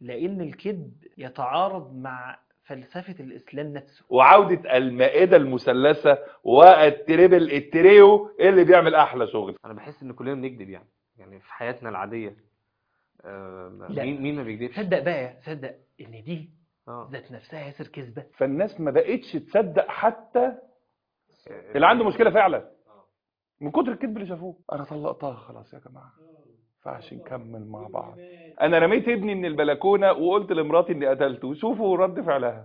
لان الكذب يتعارض مع فلسفه الاسلام نفسه وعودة المائدة المثلثة والتريبل التريو اللي بيعمل احلى شغل انا بحس ان كلنا بنكذب يعني يعني في حياتنا العاديه آه، لا. مين مين ما بيكذبش صدق بقى صدق ان دي اه ذات نفسها ياسر كذبه فالناس ما بقتش تصدق حتى اللي عنده مشكلة فعلا من كتر الكذب اللي شافوه انا طلقتها خلاص يا جماعة فعش نكمل مع بعض انا رميت ابني من البلكونة وقلت لمراتي اني قتلته شوفوا رد فعلها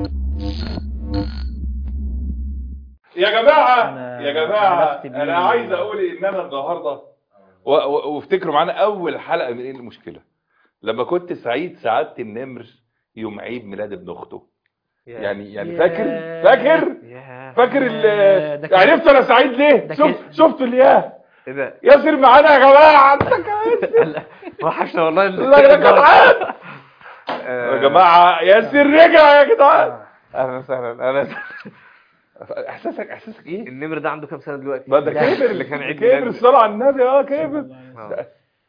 يا جماعة أنا يا جماعة عرفت بيه. انا عايز اقول ان انا النهاردة و- و- وافتكروا معانا اول حلقة من ايه المشكلة لما كنت سعيد سعادة النمر يوم عيد ميلاد ابن اخته يعني يعني يا- فاكر فاكر ياه فاكر يا ده ال كان- عرفت انا سعيد ليه ده شوف كان- شفتوا الياه ايه ده ياسر معانا يا جماعه انت كمان وحشنا والله ال- لا يا جدعان آه، يا جماعه ياسر رجع يا جدعان اهلا وسهلا انا احساسك احساسك ايه النمر ده عنده كام سنه دلوقتي ما ده كبر اللي كان عيد كبر ميلاده. الصلاه على النبي اه كبر آه.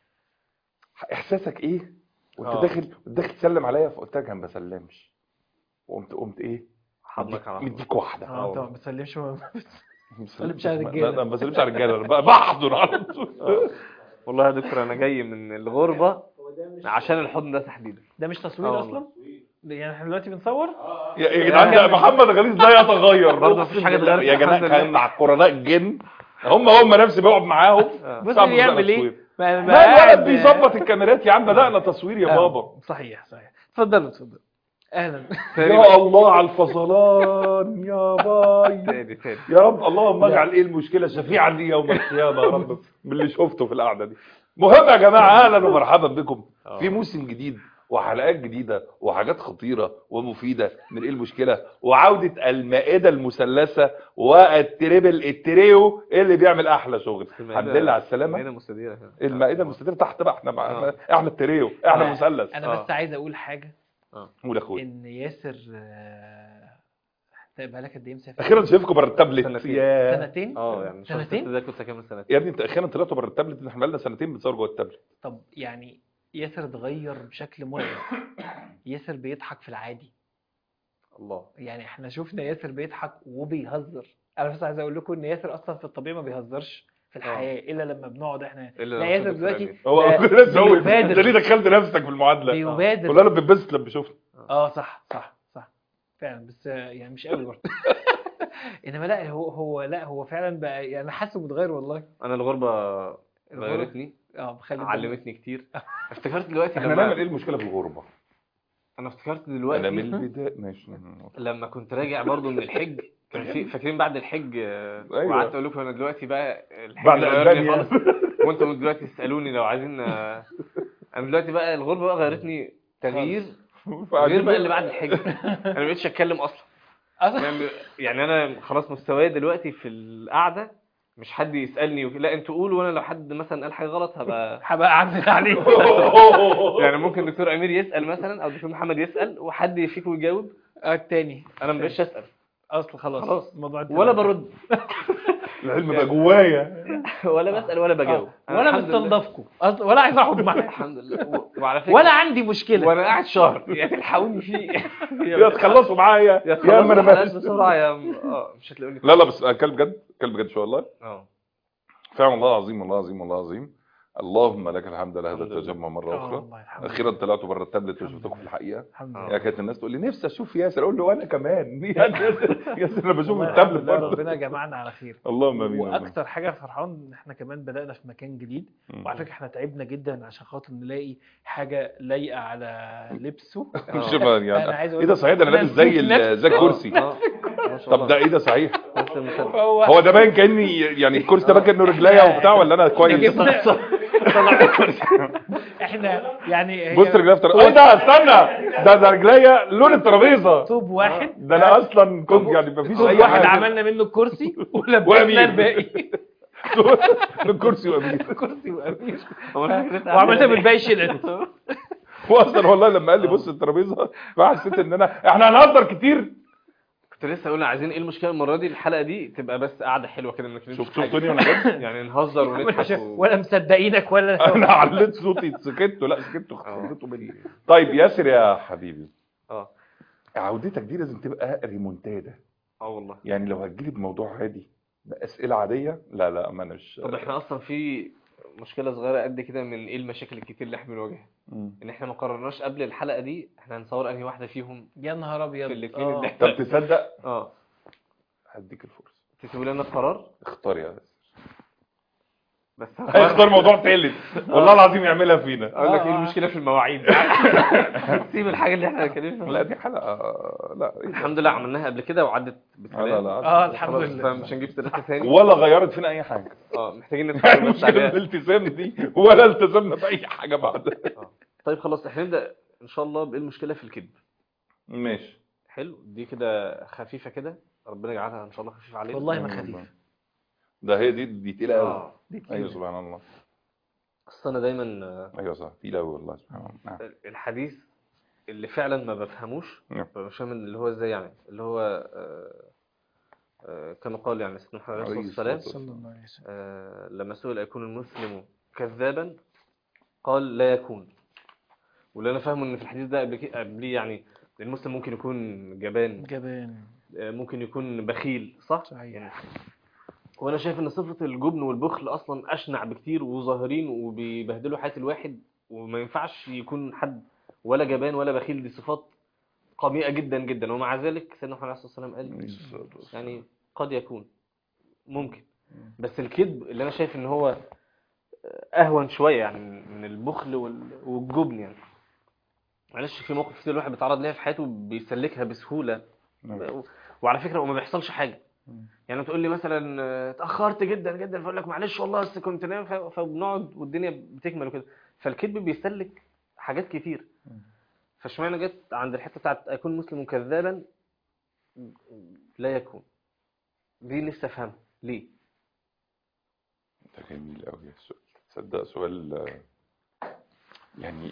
احساسك ايه وانت آه. داخل داخل تسلم عليا فقلت لك انا ما بسلمش قمت قمت ايه حضنك على طول. مديك واحده اه انت ما بتسلمش ما بسلمش على الرجالة. لا، لا، ما بسلمش على الرجاله أنا بحضر على طول والله يا دكتور انا جاي من الغربه عشان الحضن ده تحديدا ده مش تصوير آه اصلا يعني احنا دلوقتي بنصور يا يا جدعان ده محمد غليظ لا يتغير برضه مفيش حاجة اتغيرت يا جدعان الحمد لله. كان مع قرناء الجن هم هم نفسي بقعد معاهم آه. بص صعب يعمل بقى ايه تصوير. ما ما الولد بيظبط الكاميرات يا عم بدأنا تصوير يا بابا صحيح صحيح اتفضلوا اتفضلوا اهلا يا الله على الفصلان يا باي تاني تاني يا رب اللهم اجعل ايه المشكله شفيعا لي يوم القيامه يا رب من اللي شفته في القعده دي مهم يا جماعه اهلا ومرحبا بكم آه. في موسم جديد وحلقات جديده وحاجات خطيره ومفيده من ايه المشكله وعوده المائده المثلثه والتريبل التريو اللي بيعمل احلى شغل الحمد لله على السلامه المائدة مستديرة هنا المائده المستديره تحت بقى احنا مع آه. احنا التريو احنا آه. المثلث انا آه. بس عايز اقول حاجه قول يا اخويا ان ياسر آه، انت بقالك قد ايه مسافر اخيرا شايفكم بره التابلت سنتين. يا سنتين اه يعني شهر سنتين؟ ستة ده كنت كام سنتين يا ابني انت اخيرا طلعتوا بره التابلت احنا بقالنا سنتين بنصور جوه التابلت طب يعني ياسر اتغير بشكل مرعب ياسر بيضحك في العادي الله يعني احنا شفنا ياسر بيضحك وبيهزر انا بس عايز اقول لكم ان ياسر اصلا في الطبيعي ما بيهزرش في الحياه الا لما بنقعد احنا إلا لا لو ياسر كنت دلوقتي فاهمين. هو ده كنت لسه اقول بيبادر. انت ليه دخلت نفسك في المعادله بيبادر كلنا بنبسط لما بيشوفنا اه صح صح صح فعلا بس آه، يعني مش قوي برضه انما لا هو هو لا هو فعلا بقى يعني حاسه متغير والله انا الغربة الغربة؟ غيرتني اه مخلي بالك. علمتني كتير افتكرت دلوقتي احنا نعمل ايه لما المشكله في الغربه انا افتكرت انا دلوقتي من البدايه ماشي لما كنت راجع برضو من الحج كان في فاكرين بعد الحج آه، أيوة. وقعدت اقول لكم انا دلوقتي بقى الحج بعد غيرني ألبانيا. خالص وانتم دلوقتي تسالوني لو عايزين آه، انا دلوقتي بقى الغربه بقى غيرتني تغيير غير بقى اللي بعد الحج انا ما بقتش اتكلم اصلا أصلاً يعني- يعني انا خلاص مستواي دلوقتي في القعده مش حد يسالني وك- لا انتوا قولوا وانا لو حد مثلا قال حاجه غلط هبقى هبقى اعزل عليك يعني ممكن دكتور امير يسال مثلا او دكتور محمد يسال وحد فيكم يجاوب آه، التاني انا ما بقتش اسال اصل خلاص خلاص. الموضوع انتهى. ولا برد العلم بقى جوايا ولا بسال ولا بجاوب آه، أنا ولا الحمد لله- مستنضفكم أصل- ولا عايز اقعد معاك الحمد لله و- وعلى فكره ولا عندي مشكله وانا قاعد شهر يا تلحقوني فيه يا تخلصوا معايا يا يا اما انا الحلقات بس بسرعه يا اه مش هتلاقوني لا لا بس اتكلم بجد اتكلم بجد شويه والله اه فعلا والله العظيم والله العظيم والله العظيم اللهم لك الحمد على هذا الحمد لله. التجمع مره آه، اخرى والله الحمد لله. اخيرا طلعتوا بره التابلت الحمد وشفتكم في لله. الحقيقه الحمد آه. لله يا كانت الناس تقول لي نفسي اشوف ياسر اقول له وانا كمان يا ياسر ياسر انا بشوف والله التابلت الحمد لله برضه ربنا جمعنا على خير اللهم امين والله. واكتر حاجه فرحان ان احنا كمان بدانا في مكان جديد مم. وعلى فكره احنا تعبنا جدا عشان خاطر نلاقي حاجه لايقه على لبسه مش آه. بقى أنا يعني عايز أقول ايه ده لك صحيح ده انا أنا لابس زي نسيت ال- زي الكرسي اه ما شاء طب الله ده ايه ده صحيح نفس المثال هو هو ده باين كاني يعني الكرسي ده باين كانه رجليا وبتاع ولا انا كويس جبنا احنا يعني هي بص رجليا في طريق- ايه ده استنى ده ده رجليا لون الترابيزه طوب واحد ده انا اصلا كنت يعني مفيش طوب اي واحد حاجه عملنا منه الكرسي وأمير. ولبسنا الباقي من كرسي وامين كرسي وامير هو الفكرة وعملنا بالباقي شلت واصلا والله لما قال لي بص الترابيزه فحسيت ان انا احنا هنهزر كتير قلت كنت لسه اقول عايزين ايه المشكله المره دي الحلقه دي تبقى بس قاعده حلوه كده ما نتكلمش شوف في حاجة. شفتوني وانا جد يعني نهزر ونضحك و... ولا مصدقينك ولا انا عليت صوتي سكتوا لا سكتوا آه. سكتوا مني طيب ياسر يا حبيبي اه عودتك دي لازم تبقى ريمونتادا اه والله يعني لو هتجيلي بموضوع عادي بأسئلة عادية لا لا ما اناش طب احنا اصلا في مشكله صغيره قد كده من ايه المشاكل الكتير اللي احنا بنواجهها مم. ان احنا ما قررناش قبل الحلقه دي احنا هنصور انهي واحده فيهم يا نهار ابيض في الاثنين آه. اللي طب احنا تصدق اه هديك الفرصة تسيبوا لنا القرار اختار يا ياسر بس هيختار موضوع تالت والله العظيم يعملها فينا اقول لك ايه آه. المشكله في المواعيد سيب الحاجه اللي احنا اتكلمنا لا فيها دي حلقة لا إيه ده؟ الحمد لله عملناها قبل كده وعدت بسلام لا لا اه الحمد خلاص، لله فمش هنجيب ثلاثه ثاني ولا غيرت فينا اي حاجة اه محتاجين نتفاهم بس المشكلة عليها الالتزام دي ولا التزمنا بأي حاجة بعدها آه. طيب خلاص احنا نبدا ان شاء الله بايه المشكله في الكذب ماشي حلو دي كده خفيفه كده ربنا يجعلها ان شاء الله خفيفه علينا والله ما آمين خفيف والله. ده هي دي دي تقيلة قوي اه دي ايوه كده. سبحان الله اصل انا دايما آه، ايوه صح تقيلة قوي والله سبحان الله نعم. الحديث اللي فعلا ما بفهموش نعم. مش فاهم اللي هو ازاي يعني اللي هو آه، آه، كما قال يعني سيدنا محمد عليه عليه الصلاه الصلاة والسلام صلى الله عليه وسلم آه، لما سئل أيكون المسلم كذابا قال لا يكون واللي أنا فاهمه إن في الحديث ده قبل كده- قبليه يعني المسلم ممكن يكون جبان جبان آه، ممكن يكون بخيل صح؟ صحيح. يعني وأنا شايف إن صفة الجبن والبخل أصلا أشنع بكتير وظاهرين وبيبهدلوا حياة الواحد وما ينفعش يكون حد ولا جبان ولا بخيل دي صفات قميئة جدا جدا ومع ذلك سيدنا محمد عليه الصلاة والسلام عليه قال الصلاة والسلام. يعني قد يكون ممكن بس الكذب اللي انا شايف ان هو اهون شويه يعني من البخل وال- والجبن يعني معلش في موقف كتير الواحد بيتعرض ليها في حياته بيسلكها بسهوله نعم. وعلى فكره وما بيحصلش حاجه مم. يعني تقول لي مثلا آه، اتاخرت جدا جدا فاقول لك معلش والله بس كنت نايم ف- فبنقعد والدنيا بتكمل وكده فالكذب بيسلك حاجات كتير مم. فاشمعنى جت عند الحته بتاعت اكون مسلم كذابا لا يكون دي نفسي افهمها ليه ده جميل قوي السؤال تصدق سؤال آه، يعني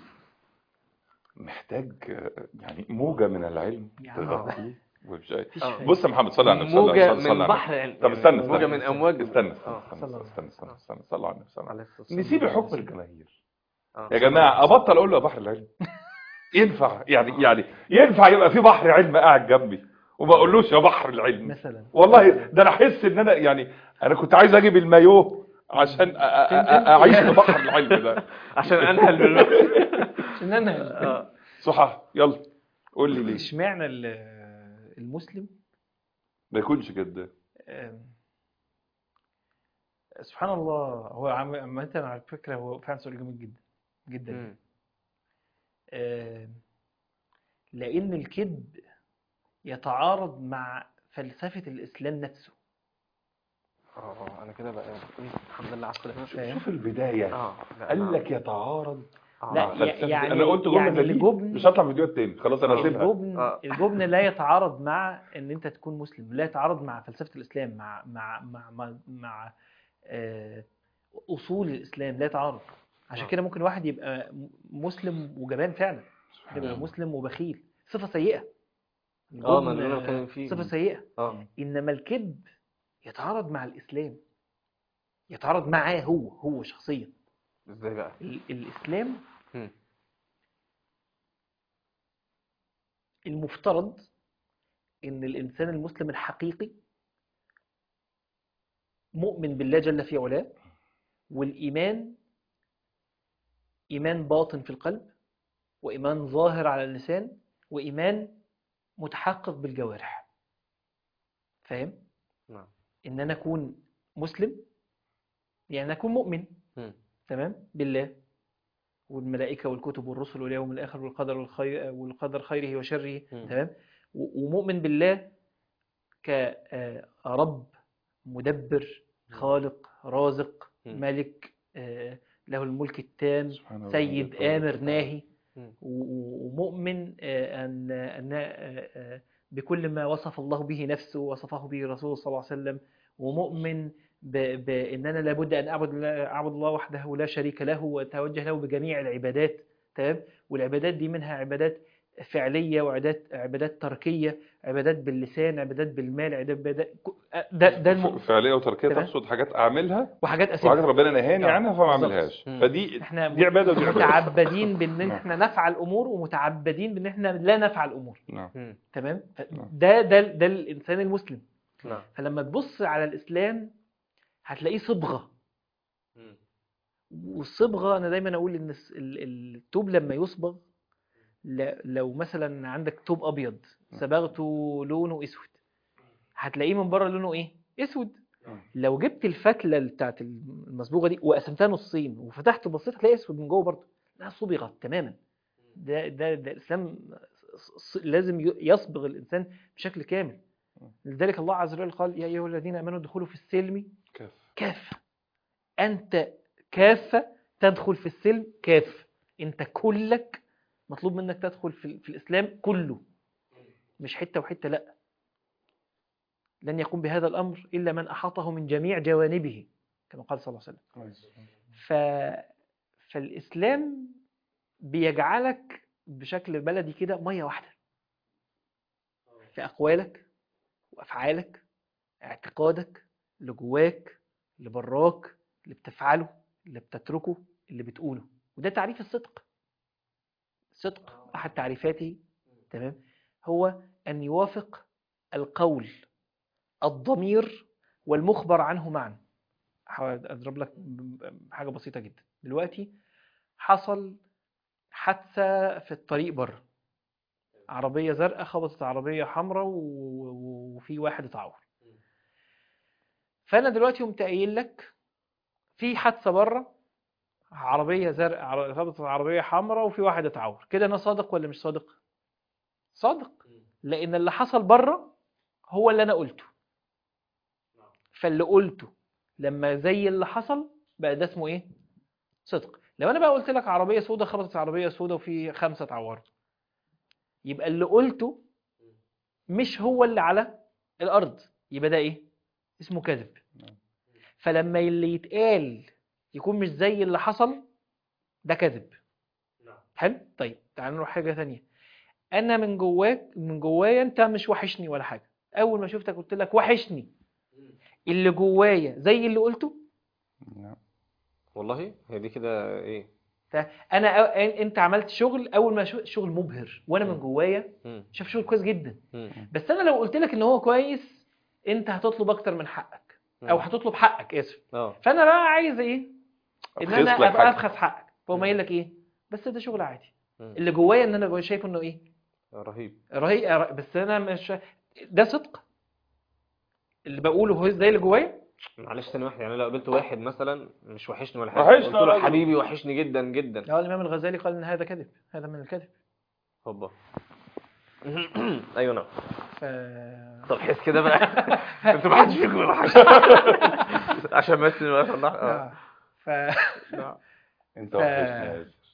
محتاج آه، يعني موجة من العلم يعني تغطيه ومش- مفيش آه. فايدة. بص يا محمد صلي على النبي صلي موجة على- صلي على من النبي. بحر علم طب استنى موجة استنى من امواج استنى آه. استنى صلى استنى الله استنى استنى استنى صلي على النبي صلى الله عليه عليه الصلاة والسلام. وسلم. نسيب حكم الجماهير آه. يا جماعة أبطل أقول له يا بحر العلم ينفع يعني يعني ينفع يبقى في بحر علم قاعد جنبي وما أقولوش يا بحر العلم مثلا والله ده أنا أحس إن أنا يعني أنا كنت عايز أجيب المايوه عشان أ- أ- أ- أعيش في بحر العلم ده عشان انهل بالوقت عشان انا آه. صح يلا قول لي ليه اشمعنى ال- المسلم ما يكونش كده آم، سبحان الله هو عم- عامة على فكرة هو فعلا سؤال جميل جدا جدا مم. آم، لأن الكذب يتعارض مع فلسفة الإسلام نفسه اه انا كده بقى الحمد لله على السلامه فاهم؟ شوف البداية اه لا، قال أنا- لك يتعارض آه. لا، مع فلسفة يعني- أنا قلت جملة يعني زي دي الجبن- مش هطلع فيديوهات تاني خلاص أنا آه. هسيبها الجبن آه. الجبن لا يتعارض مع ان انت تكون مسلم لا يتعارض مع فلسفة الاسلام مع مع مع مع, مع آه، اصول الاسلام لا يتعارض عشان آه. كده ممكن واحد يبقى م- مسلم وجبان فعلا سبحان يبقى الله. مسلم وبخيل صفة سيئة اه ما الجبن، اللي انا آه، بتكلم فيه صفة سيئة اه انما الكذب يتعارض مع الاسلام يتعارض معاه هو هو شخصيا ازاي بقى ال- الاسلام مم. المفترض ان الانسان المسلم الحقيقي مؤمن بالله جل في علاه والايمان ايمان باطن في القلب وايمان ظاهر على اللسان وايمان متحقق بالجوارح فاهم نعم ان انا اكون مسلم يعني أنا اكون مؤمن مم. تمام بالله والملائكة والكتب والرسل واليوم الآخر والقدر والخير والقدر خيره وشره مم. تمام و- ومؤمن بالله كرب مدبر خالق رازق مم. ملك آه، له الملك التام سبحان الله. سيد آمر ناهي مم. و- ومؤمن آه، أن أن آه، آه، بكل ما وصف الله به نفسه وصفه به رسوله صلى الله عليه وسلم ومؤمن ب- بأن أنا لابد أن أعبد الله- أعبد الله وحده لا شريك له وأتوجه له بجميع العبادات تمام والعبادات دي منها عبادات فعليه وعبادات عبادات تركيه عبادات باللسان عبادات بالمال عبادات ده ده الم... فعليه وتركيه تمام. تقصد حاجات اعملها وحاجات وحاجات اساسيه ربنا نهاني آه، عنها فما بالظبط. اعملهاش مم. فدي احنا دي عباده ودي عباده متعبدين بان نعم. احنا نفعل امور ومتعبدين بان احنا لا نفعل امور نعم مم. تمام ف- نعم. ده ده ده الانسان المسلم نعم فلما تبص على الاسلام هتلاقيه صبغه مم. والصبغه انا دايما اقول ان الس- ال- التوب لما يصبغ ل- لو مثلا عندك توب ابيض صبغته لونه اسود هتلاقيه من بره لونه ايه اسود مم. لو جبت الفتله بتاعت المصبوغه دي وقسمتها نصين وفتحت وبصيت هتلاقي اسود من جوه برضه لا صبغت تماما ده ده ده الاسلام ص- ص- لازم ي- يصبغ الانسان بشكل كامل لذلك الله عز وجل قال يا ايها الذين امنوا ادخلوا في السلم كيف كافة أنت كافة تدخل في السلم كافة أنت كلك مطلوب منك تدخل في, في الإسلام كله مش حتة وحتة لا لن يقوم بهذا الأمر إلا من أحاطه من جميع جوانبه كما قال صلى الله عليه وسلم ف... فالإسلام بيجعلك بشكل بلدي كده مية واحدة في أقوالك وأفعالك اعتقادك اللي جواك اللي براك اللي بتفعله اللي بتتركه اللي بتقوله وده تعريف الصدق الصدق أحد تعريفاته تمام هو أن يوافق القول الضمير والمخبر عنه معا هحاول أضرب لك ب- حاجة بسيطة جدا دلوقتي حصل حادثة في الطريق بره عربية زرقاء خبطت عربية حمراء و- و- وفي واحد اتعور فأنا دلوقتي قمت قايل لك في حادثة بره عربية زرقاء عر- خبطت عربية حمراء وفي واحد اتعور كده أنا صادق ولا مش صادق؟ صادق لأن اللي حصل بره هو اللي أنا قلته فاللي قلته لما زي اللي حصل بقى ده اسمه إيه؟ صدق لو أنا بقى قلت لك عربية سوداء خبطت عربية سوداء وفي خمسة اتعوروا يبقى اللي قلته مش هو اللي على الأرض يبقى ده إيه؟ اسمه كذب نعم. فلما اللي يتقال يكون مش زي اللي حصل ده كذب حلو طيب تعال نروح حاجة ثانية أنا من جواك من جوايا أنت مش وحشني ولا حاجة أول ما شفتك قلت لك وحشني اللي جوايا زي اللي قلته نعم. والله هي دي كده ايه انا أ- انت عملت شغل اول ما شو- شغل مبهر وانا من جوايا مم. شايف شغل كويس جدا مم. بس انا لو قلت لك ان هو كويس انت هتطلب اكتر من حقك او مم. هتطلب حقك اسف اه فانا بقى عايز ايه ان أبخس انا لك ابقى حاجة. ابخس حقك فهو مم. قايل لك ايه بس ده شغل عادي مم. اللي جوايا ان انا جوايا شايف انه ايه رهيب رهيب بس انا مش ده صدق اللي بقوله هو زي اللي جوايا معلش ثاني واحد يعني لو قابلت واحد مثلا مش وحشني ولا حاجه وحشني قلت يا له راجل. حبيبي وحشني جدا جدا اه الامام الغزالي قال ان هذا كذب هذا من الكذب هوبا ايوه نعم ف... طب حس كده بقى انتوا ما حدش فيكم وحش عشان بس ما يفرح اه آه. ف... انت ف- وحشني يا ياسر.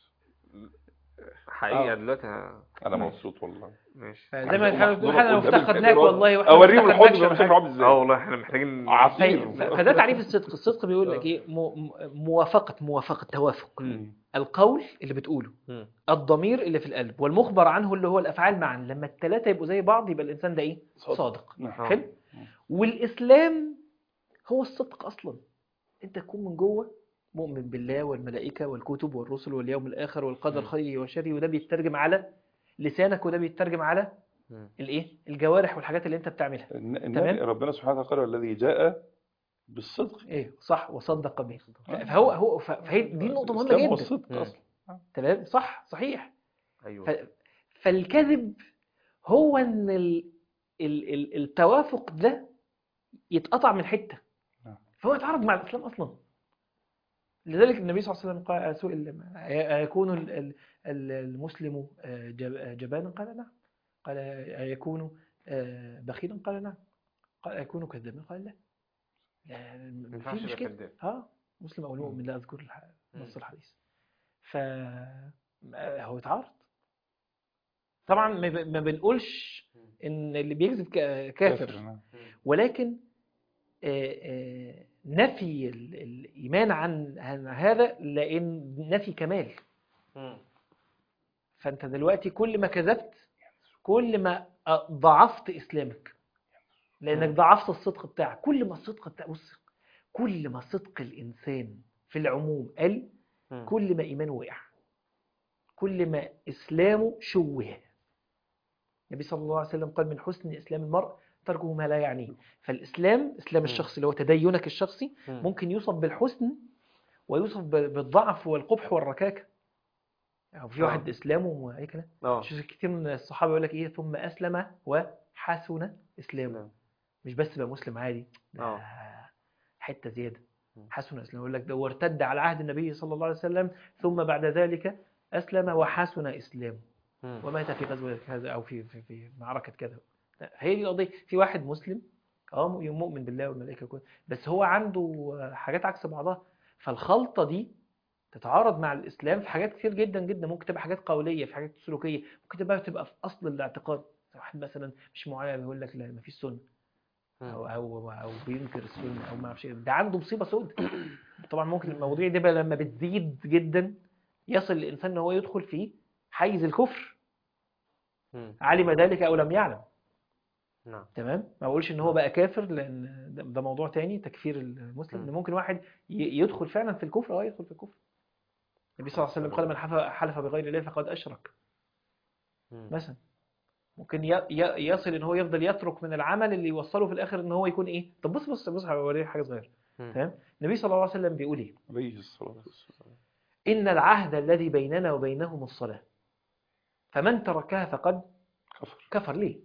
حقيقه آه. دلوقتي ه- انا مبسوط والله ماشي فزي ما عايز أقوم احنا أحضنك احنا لو قدام افتقدناك الكاميرا. والله واحنا ما اوريهم الحب افتقدناكش ده ولا شكله حاجة. عامل ازاي اه والله احنا محتاجين عصير هي- ف- فده تعريف الصدق الصدق بيقول لك ايه م- م- موافقة موافقة توافق مم. القول اللي بتقوله مم. الضمير اللي في القلب والمخبر عنه اللي هو الافعال معا لما الثلاثه يبقوا زي بعض يبقى الانسان ده ايه صادق. صادق نعم. حلو والاسلام هو الصدق اصلا انت تكون من جوه مؤمن بالله والملائكه والكتب والرسل واليوم الاخر والقدر مم. خيره وشره وده بيترجم على لسانك وده بيترجم على مم. الايه الجوارح والحاجات اللي انت بتعملها الن- النبي تمام. ربنا سبحانه وتعالى قال الذي جاء بالصدق ايه صح وصدق به فهو هو فهي دي نقطه مهمه الإسلام هو جدا الصدق مم. اصلا تمام صح صحيح ايوه ف... فالكذب هو ان ال... ال... ال... التوافق ده يتقطع من حته نعم. فهو يتعارض مع الاسلام اصلا لذلك النبي صلى الله عليه وسلم قال سئل أيكون ال- ال- ال- المسلم آه، جب- جبانا قال نعم قال أيكون آه، بخيلا قال نعم قال أيكون كذابا قال لا لا ما في ينفعش مش يبقى كده كذاب اه مسلم او المؤمن لا اذكر الح- مم. نص الحديث ف آه، هو يتعارض طبعا ما ب- ما بنقولش ان اللي بيكذب كا- كافر نعم. ولكن آه، آه، نفي ال- الايمان عن عن هذا لان نفي كمال مم. فانت دلوقتي كل ما كذبت كل ما آه، ضعفت اسلامك لانك مم. ضعفت الصدق بتاعك كل ما الصدق بتاع بص كل ما صدق الانسان في العموم قل مم. كل ما ايمانه وقع كل ما اسلامه شوه النبي صلى الله عليه وسلم قال من حسن اسلام المرء تركه ما لا يعنيه فالاسلام اسلام مم. الشخص اللي هو تدينك الشخصي مم. ممكن يوصف بالحسن ويوصف ب- بالضعف والقبح والركاكه يعني في آه. واحد اسلامه اي كلام اه شوف كتير من الصحابه يقول لك ايه ثم اسلم وحسن اسلامه نعم. مش بس بقى مسلم عادي ده آه. حته زياده م. حسن اسلام يقول لك ده وارتد على عهد النبي صلى الله عليه وسلم ثم بعد ذلك اسلم وحسن اسلامه مم. ومات في غزوه كذا او في في, في معركه كذا لا، هي دي القضيه في واحد مسلم اه مؤمن بالله والملائكه وكل بس هو عنده حاجات عكس بعضها فالخلطه دي تتعارض مع الاسلام في حاجات كتير جدا جدا ممكن تبقى حاجات قوليه في حاجات سلوكيه ممكن تبقى تبقى في اصل الاعتقاد واحد مثلا مش معين يقول لك لا ما فيش سنه او مم. او او بينكر السنه او ما اعرفش إيه. ده عنده مصيبه سود طبعا ممكن المواضيع دي بقى لما بتزيد جدا يصل الانسان ان هو يدخل في حيز الكفر مم. علم ذلك او لم يعلم نعم تمام ما بقولش ان هو بقى كافر لان ده- ده موضوع تاني تكفير المسلم مم. ان ممكن واحد ي- يدخل فعلا في الكفر اه يدخل في الكفر النبي صلى الله عليه وسلم قال من حلف حلف بغير الله فقد اشرك مم. مثلا ممكن ي- ي- يصل ان هو يفضل يترك من العمل اللي يوصله في الاخر ان هو يكون ايه طب بص بص بص هوريك حاجه صغيره مم. تمام النبي صلى الله عليه وسلم بيقول ايه عليه الصلاة والسلام ان العهد الذي بيننا وبينهم الصلاه فمن تركها فقد كفر كفر ليه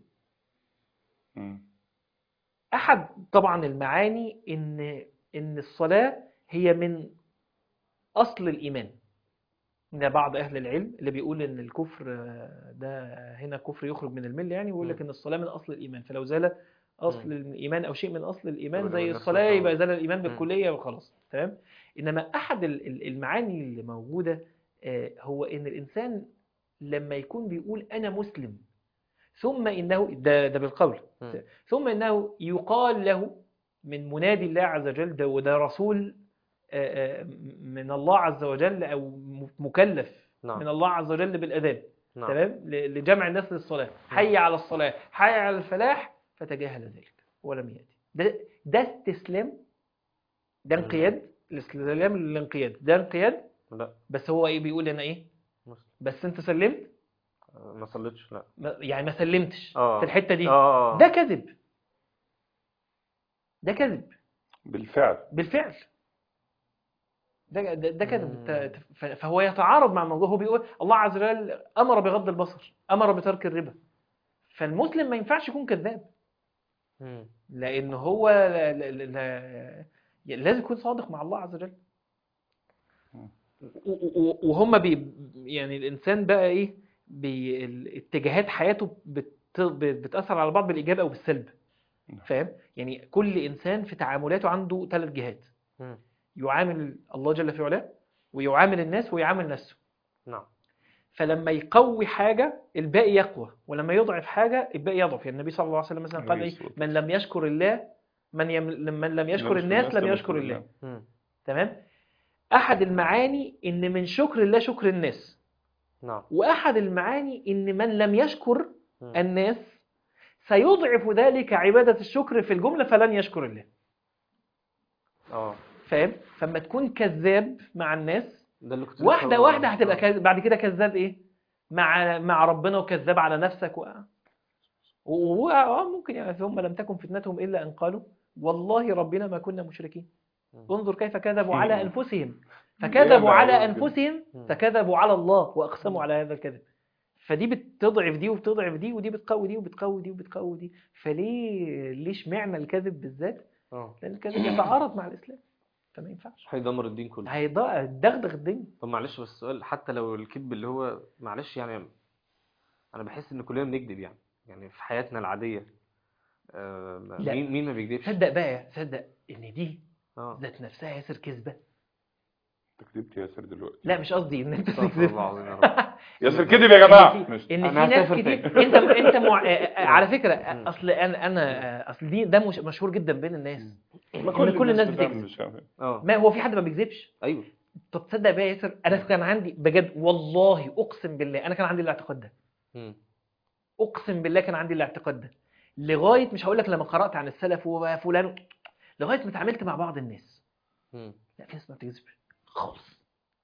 مم. احد طبعا المعاني ان ان الصلاه هي من اصل الايمان من بعض اهل العلم اللي بيقول ان الكفر آه، ده هنا كفر يخرج من المله يعني ويقول لك ان الصلاه من اصل الايمان فلو زال اصل مم. الايمان او شيء من اصل الايمان يبقى زي نفس الصلاه الصلاة. يبقى زال الايمان مم. بالكليه وخلاص تمام انما احد ال- ال- المعاني اللي موجوده آه، هو ان الانسان لما يكون بيقول انا مسلم ثم انه ده ده بالقول مم. ثم انه يقال له من منادي الله عز وجل ده وده رسول آه، آه، من الله عز وجل او م- مكلف نعم. من الله عز وجل بالاذان نعم تمام ل- لجمع الناس للصلاه حي على الصلاه حي على الفلاح فتجاهل ذلك ولم ياتي ده ده استسلام ده مم. انقياد الاستسلام للانقياد ده انقياد لا بس هو ايه بيقول انا ايه مسلم. بس انت سلمت آه، ما صليتش لا ما- يعني ما سلمتش آه. في الحته دي اه ده كذب ده كذب بالفعل بالفعل ده ده, ده كذب مم. ت- ف- فهو يتعارض مع الموضوع هو بيقول الله عز وجل امر بغض البصر امر بترك الربا فالمسلم ما ينفعش يكون كذاب مم. لان هو لا لا لا لازم يكون صادق مع الله عز وجل مم. و- و- وهم بي يعني الانسان بقى ايه بي ال- اتجاهات حياته بت بتاثر على بعض بالايجاب او بالسلب نعم. فاهم يعني كل انسان في تعاملاته عنده ثلاث جهات مم. يعامل الله جل في علاه ويعامل الناس ويعامل نفسه نعم فلما يقوي حاجة الباقي يقوى ولما يضعف حاجة الباقي يضعف يعني النبي صلى الله عليه وسلم مثلا قال عليه ايه الصلاة من لم يشكر الله من, يم... من لم يشكر الناس لم يشكر الله مم. تمام احد المعاني ان من شكر الله شكر الناس نعم واحد المعاني ان من لم يشكر مم. الناس سيضعف ذلك عبادة الشكر في الجملة فلن يشكر الله اه فاهم فما تكون كذاب مع الناس ده اللي كنت لسه واحدة هقوله. واحدة هتبقى آه. كذ... بعد كده كذاب ايه مع مع ربنا وكذاب على نفسك و... و... آه ممكن يعني ثم لم تكن فتنتهم الا ان قالوا والله ربنا ما كنا مشركين مم. انظر كيف كذبوا على انفسهم يا فكذبوا على معقول كده. انفسهم مم. فكذبوا على الله واقسموا على هذا الكذب فدي بتضعف دي وبتضعف دي ودي بتقوي دي وبتقوي دي وبتقوي دي فليه ليش معنى الكذب بالذات اه لان الكذب يتعارض مع الاسلام فما ينفعش هيدمر الدين كله هيدغدغ الدنيا طب معلش بس السؤال حتى لو الكذب اللي هو معلش يعني انا بحس ان كلنا بنكذب يعني يعني في حياتنا العادية آه لا. مين مين ما بيكذبش تصدق بقى تصدق ان دي اه ذات نفسها ياسر كذبه انت كذبت يا ياسر دلوقتي لا مش قصدي ان انت استغفر تكذب الله العظيم يا رب ياسر كذب يا جماعه ان في, ماشي. إن في أنا ناس هسافر كتير تاني. انت انت مع... آه، آه، على فكره مم. اصل انا انا آه، اصل دي ده مش مشهور جدا بين الناس ما إن كل الناس بتعمل بتكذب. مش عارف. اه ما هو في حد ما بيكذبش ايوه طب تصدق بقى يا ياسر انا كان عندي بجد والله اقسم بالله انا كان عندي الاعتقاد ده مم. اقسم بالله كان عندي الاعتقاد ده لغايه مش هقول لك لما قرات عن السلف وفلان لغايه ما اتعاملت مع بعض الناس مم. لا في ناس ما بتكذبش خالص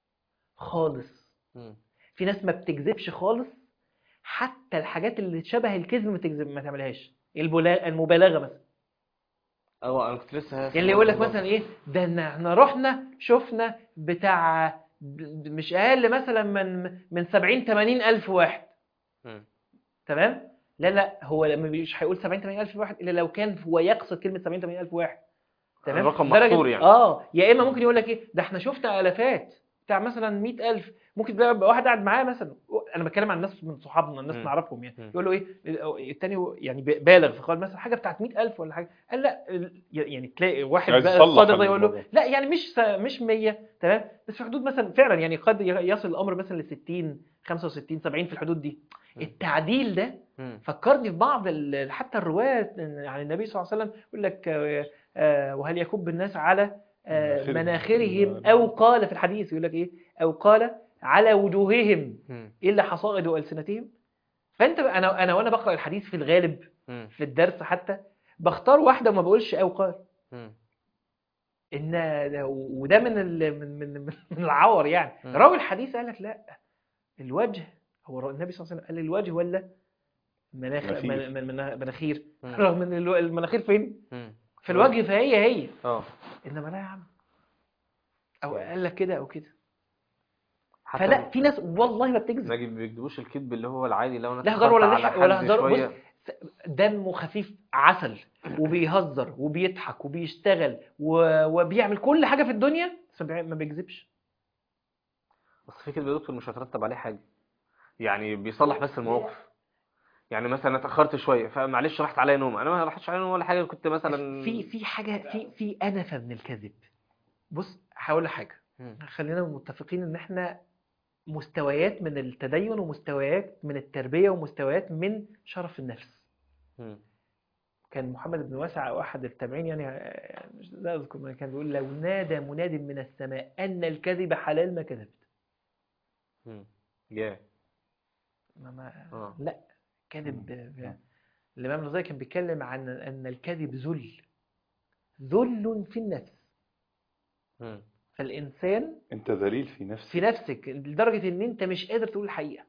خالص مم. في ناس ما بتكذبش خالص حتى الحاجات اللي شبه الكذب ما تكذب ما تعملهاش البلا- المبالغه مثلا اه انا كنت لسه هسأل اللي يقول لك برضه. مثلا ايه ده إن احنا رحنا شفنا بتاع ب- مش اقل مثلا من من 70 80 الف واحد مم. تمام لا لا هو لما مش هيقول 70 80 الف واحد الا لو كان هو يقصد كلمه 70 80 الف واحد تمام الرقم درجة- محصور يعني. اه يا اما ممكن يقول لك ايه ده احنا شفنا الافات بتاع مثلا 100000 ممكن تلاقي يبقى واحد قاعد معاه مثلا انا بتكلم عن ناس من صحابنا الناس مم. نعرفهم يعني مم. يقول له ايه الثاني يعني بالغ فقال مثلا حاجه بتاعت 100000 ولا حاجه قال لا ال- يعني تلاقي واحد عايز بقى يصلح الصادق ده يقول له الموضوع. لا يعني مش س- مش 100 تمام بس في حدود مثلا فعلا يعني قد يصل الامر مثلا ل 60 65 70 في الحدود دي مم. التعديل ده مم. فكرني في بعض ال- حتى الروايات عن النبي صلى الله عليه وسلم يقول لك آه، آه، وهل يكب الناس على آه، مناخرهم. مناخرهم او قال في الحديث يقول لك ايه او قال على وجوههم مم. الا حصائد والسنتهم فانت انا انا وانا بقرا الحديث في الغالب مم. في الدرس حتى بختار واحده وما بقولش او قال مم. ان ده- وده من ال- من من من العور يعني مم. راوي الحديث قال لك لا الوجه هو النبي صلى الله عليه وسلم قال الوجه ولا مناخ مناخير. من- من- من- مناخير مم. رغم ان الو- المناخير فين مم. في الوجه فهي هي اه انما لا يا عم او قال لك كده او كده حتى فلا في ناس والله ما بتكذب ما بيكذبوش الكذب اللي هو العادي لو انا لا هزار ولا اتأخرت ضحك على ولا حد هزار شوية. بص دمه خفيف عسل وبيهزر وبيضحك وبيشتغل و- وبيعمل كل حاجه في الدنيا بس ما بيع- ما بيكذبش اصل في كذب يا دكتور مش هترتب عليه حاجه يعني بيصلح بس المواقف يعني مثلا اتاخرت شويه فمعلش راحت عليا نوم انا ما راحتش عليا نوم ولا حاجه كنت مثلا في في حاجه في في انفه من الكذب بص هقول لك حاجه مم. خلينا متفقين ان احنا مستويات من التدين ومستويات من التربيه ومستويات من شرف النفس مم. كان محمد بن واسع او احد التابعين يعني يعني مش لا اذكر من كان بيقول لو نادى مناد من السماء ان الكذب حلال ما كذبت مم. جاء ما ما اه لا كذب ب- ب- الامام الغزالي كان بيتكلم عن ان الكذب ذل ذل في النفس مم. فالانسان انت ذليل في نفسك في نفسك لدرجه ان انت مش قادر تقول الحقيقه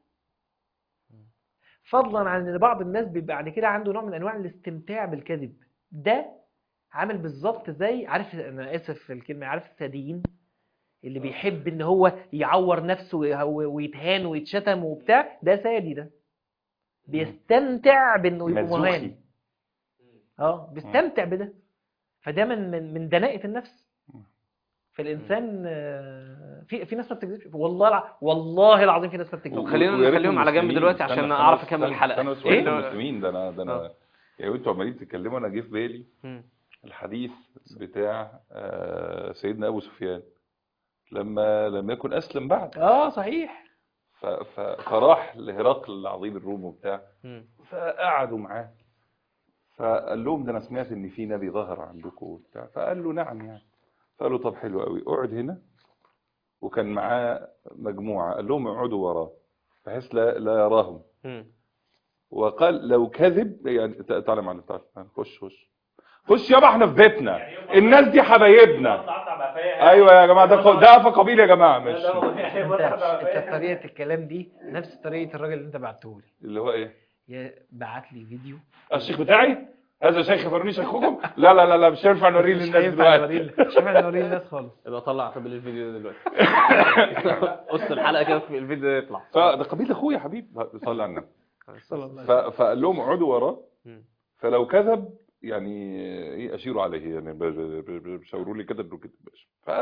فضلا عن ان بعض الناس بيبقى بعد كده عنده نوع من انواع الاستمتاع بالكذب ده عامل بالظبط زي عارف انا اسف في الكلمه عارف الساديين اللي بيحب ان هو يعور نفسه وي- ويتهان ويتشتم وبتاع ده سادي ده بيستمتع بانه يبقى مزوخي مهان اه بيستمتع بده فده من من من دناءة النفس فالانسان آه، في في ناس ما بتكذبش والله الع- والله العظيم في ناس ما طب بتكذبش خلينا ويا ريت نخليهم على جنب المسلمين. دلوقتي استنى- عشان استنى اعرف بس- اكمل استنى- الحلقه استنى بس إيه؟ ويا ريت المسلمين ده انا ده انا يا انتوا عمالين تتكلموا انا جه في بالي مم. الحديث بتاع آه، سيدنا ابو سفيان لما لم يكن اسلم بعد اه صحيح ف- ف- فراح لهرقل العظيم الروم وبتاع مم. فقعدوا معاه فقال لهم ده انا سمعت ان في نبي ظهر عندكم وبتاع فقال له نعم يعني فقال له طب حلو قوي اقعد هنا وكان معاه مجموعه قال لهم اقعدوا وراه بحيث لا لا يراهم مم. وقال لو كذب يعني ت- تعالى يا معلم تعالى تعالى، خش خش خش يابا احنا في بيتنا الناس دي حبايبنا ايوه يا جماعه ده ق- ده قفا قبيل يا جماعه مش انت انت طريقه الكلام دي نفس طريقه الراجل اللي انت بعته لي اللي هو ايه يا بعت لي فيديو الشيخ بتاعي هذا شيخ فروني شيخكم لا لا لا لا مش هينفع نوريه مش للناس هينفع دلوقتي نوريه مش هينفع نوريه للناس خالص يبقى طلع قبل الفيديو ده دلوقتي قص الحلقه كده في الفيديو ده يطلع فده قبيل اخويا يا حبيبي صلى على النبي صلى الله ف- فقال لهم اقعدوا وراه مم. فلو كذب يعني ايه اشيروا عليه يعني ب- ب- ب- بشاوروا لي كده انه كده ماشي ف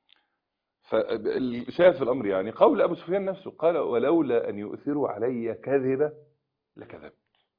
فالشاهد في الامر يعني قول ابو سفيان نفسه قال ولولا ان يؤثروا علي كذبه لكذبت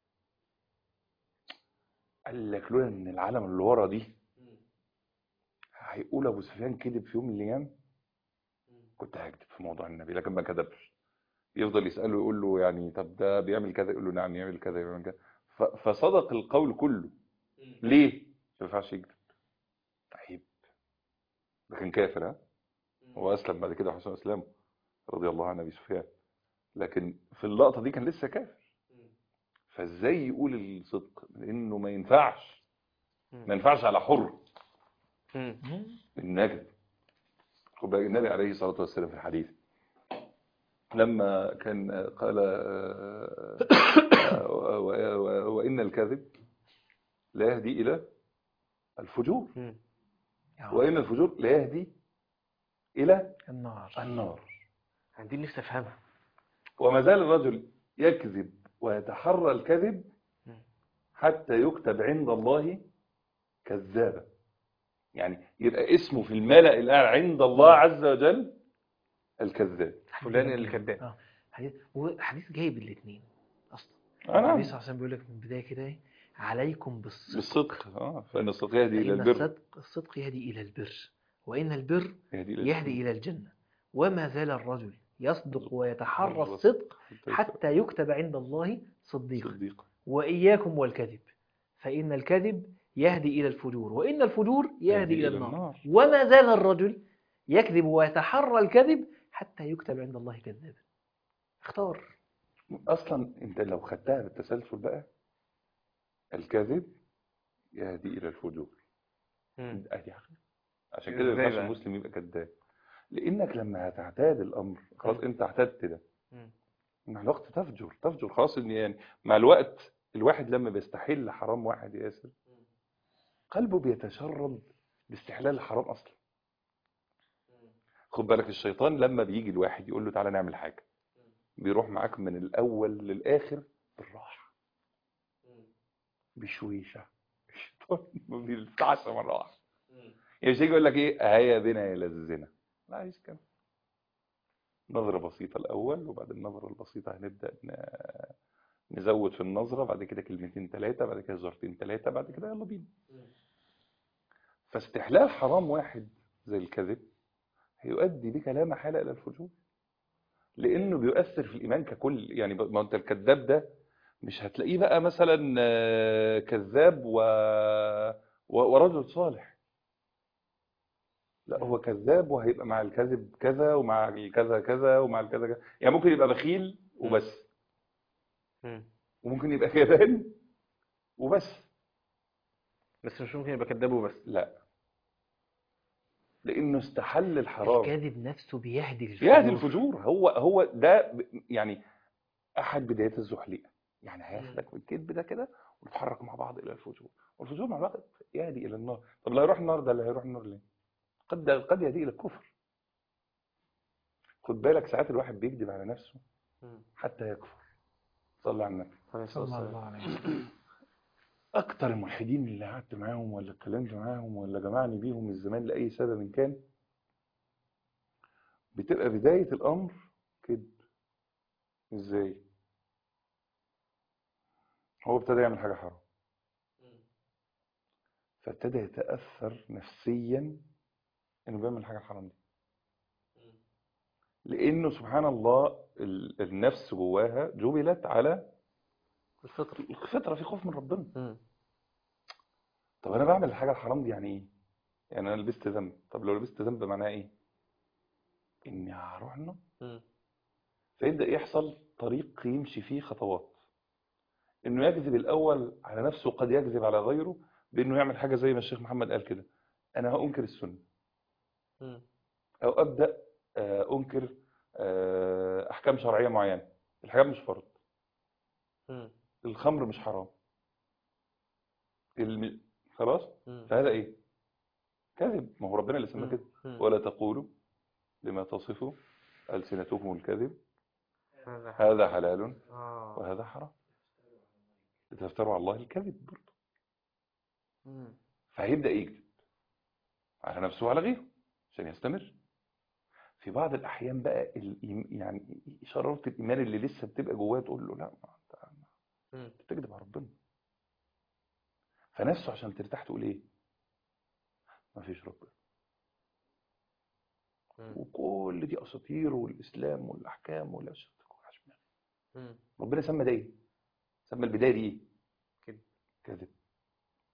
قال لك لولا ان العالم اللي ورا دي هيقول ابو سفيان كذب في يوم من الايام كنت هكذب في موضوع النبي لكن ما كذبش يفضل يساله يقول له يعني طب ده بيعمل كذا يقول له نعم يعمل كذا يعمل كذا ف- فصدق القول كله ليه؟ ما ينفعش يكذب طيب ده كان كافر ها؟ واسلم بعد كده حسن اسلامه رضي الله عن ابي سفيان لكن في اللقطه دي كان لسه كافر فازاي يقول الصدق لانه ما ينفعش ما ينفعش على حر مم. النجد خد بالك النبي عليه الصلاه والسلام في الحديث لما كان قال آه، آه، و- و- وان الكذب لا يهدي الى الفجور مم. وان الفجور لا يهدي الى النار النار عندي نفسي افهمها وما زال الرجل يكذب ويتحرى الكذب حتى يكتب عند الله كذابا يعني يبقى اسمه في الملأ الأعلى عند الله عز وجل الكذاب فلان الكذاب اه حديث وحديث جايب الاثنين اصلا أنا النبي صلى الله عليه وسلم بيقول لك من البدايه كده ايه عليكم بالصدق بالصدق اه فإن الصدق يهدي إلى فإن البر الصدق الصدق يهدي إلى البر وإن البر يهدي إلى يهدي إلى الجنة وما زال الرجل يصدق ويتحرى الصدق. الصدق الجنة. حتى يكتب عند الله صديقا صديق وإياكم والكذب فإن الكذب يهدي إلى الفجور وإن الفجور يهدي إلى النار وما زال الرجل يكذب ويتحرى الكذب حتى يكتب عند الله كذابا اختار أصلا أنت لو خدتها بالتسلسل بقى الكذب يهدي إلى الفجور مم. أدي حاجة عشان كده ما إزاي ينفعش بقى؟ المسلم يبقى كذاب لأنك لما هتعتاد الأمر خلاص مم. أنت اعتدت ده مم. مع الوقت تفجر تفجر خلاص ان يعني مع الوقت الواحد لما بيستحل حرام واحد ياسر قلبه بيتشرب باستحلال الحرام اصلا خد بالك الشيطان لما بيجي الواحد يقول له تعالى نعمل حاجه بيروح معاك من الاول للاخر بالراحه بشويشه الشيطان ما بيلفعش مره واحده يعني مش هيجي يقول لك ايه هيا بنا الى الزنا لا عايز كده نظرة بسيطة الأول وبعد النظرة البسيطة هنبدأ ن- نزود في النظرة بعد كده كلمتين ثلاثة بعد كده زرتين ثلاثة بعد كده يلا بينا فاستحلال حرام واحد زي الكذب هيؤدي بك لا محالة إلى الفجور لأنه بيؤثر في الإيمان ككل يعني ب- ما أنت الكذاب ده مش هتلاقيه بقى مثلا آه، كذاب و... و... ورجل صالح لا هو كذاب وهيبقى مع الكذب كذا ومع الكذا كذا ومع الكذا كذا يعني ممكن يبقى بخيل وبس مم. وممكن يبقى جبان وبس بس مش ممكن يبقى كذاب وبس لا لانه استحل الحرام الكذب نفسه بيهدي للفجور يهدي الفجور هو هو ده ب- يعني احد بدايات الزحليقه يعني هياخدك بالكذب ده كده ونتحرك مع بعض الى الفجور والفجور مع الوقت يهدي الى النار طب اللي هيروح النار ده اللي هيروح النار ليه قد قد يهدي الى الكفر خد بالك ساعات الواحد بيكذب على نفسه مم. حتى يكفر صلى على النبي عليه الصلاة صلى والسلام. الله عليه وسلم اكتر الملحدين اللي قعدت معاهم ولا اتكلمت معاهم ولا جمعني بيهم الزمان لاي سبب كان بتبقى بدايه الامر كذب ازاي هو ابتدى يعمل حاجه حرام فابتدى يتاثر نفسيا انه بيعمل حاجه حرام دي لانه سبحان الله ال- النفس جواها جبلت على الفطر الفطره في خوف من ربنا مم. طب انا بعمل الحاجه الحرام دي يعني ايه يعني انا لبست ذنب طب لو لبست ذنب معناه ايه اني هروح النار مم. فيبدا يحصل طريق يمشي فيه خطوات انه يكذب الاول على نفسه وقد يكذب على غيره بانه يعمل حاجه زي ما الشيخ محمد قال كده انا هانكر السنه مم. او ابدا آه، انكر آه، احكام شرعيه معينه الحجاب مش فرض مم. الخمر مش حرام الم... خلاص مم. فهذا ايه كذب ما هو ربنا اللي سماه مم. كده مم. ولا تقولوا لما تصفوا ألسنتكم الكذب هذا هذا حلال آه. وهذا حرام لتفتروا على الله الكذب برضه مم. فهيبدأ يكذب على نفسه وعلى غيره عشان يستمر في بعض الأحيان بقى الإيم... يعني شرارة الإيمان اللي لسه بتبقى جواه تقول له لا ما أنت مم. أنت بتكذب على ربنا فنفسه عشان ترتاح تقول إيه؟ ما فيش ربنا مم. وكل دي أساطير والإسلام والأحكام والأشياء مم. ربنا سمى ده إيه؟ سمى البداية دي إيه؟ كذب. كذب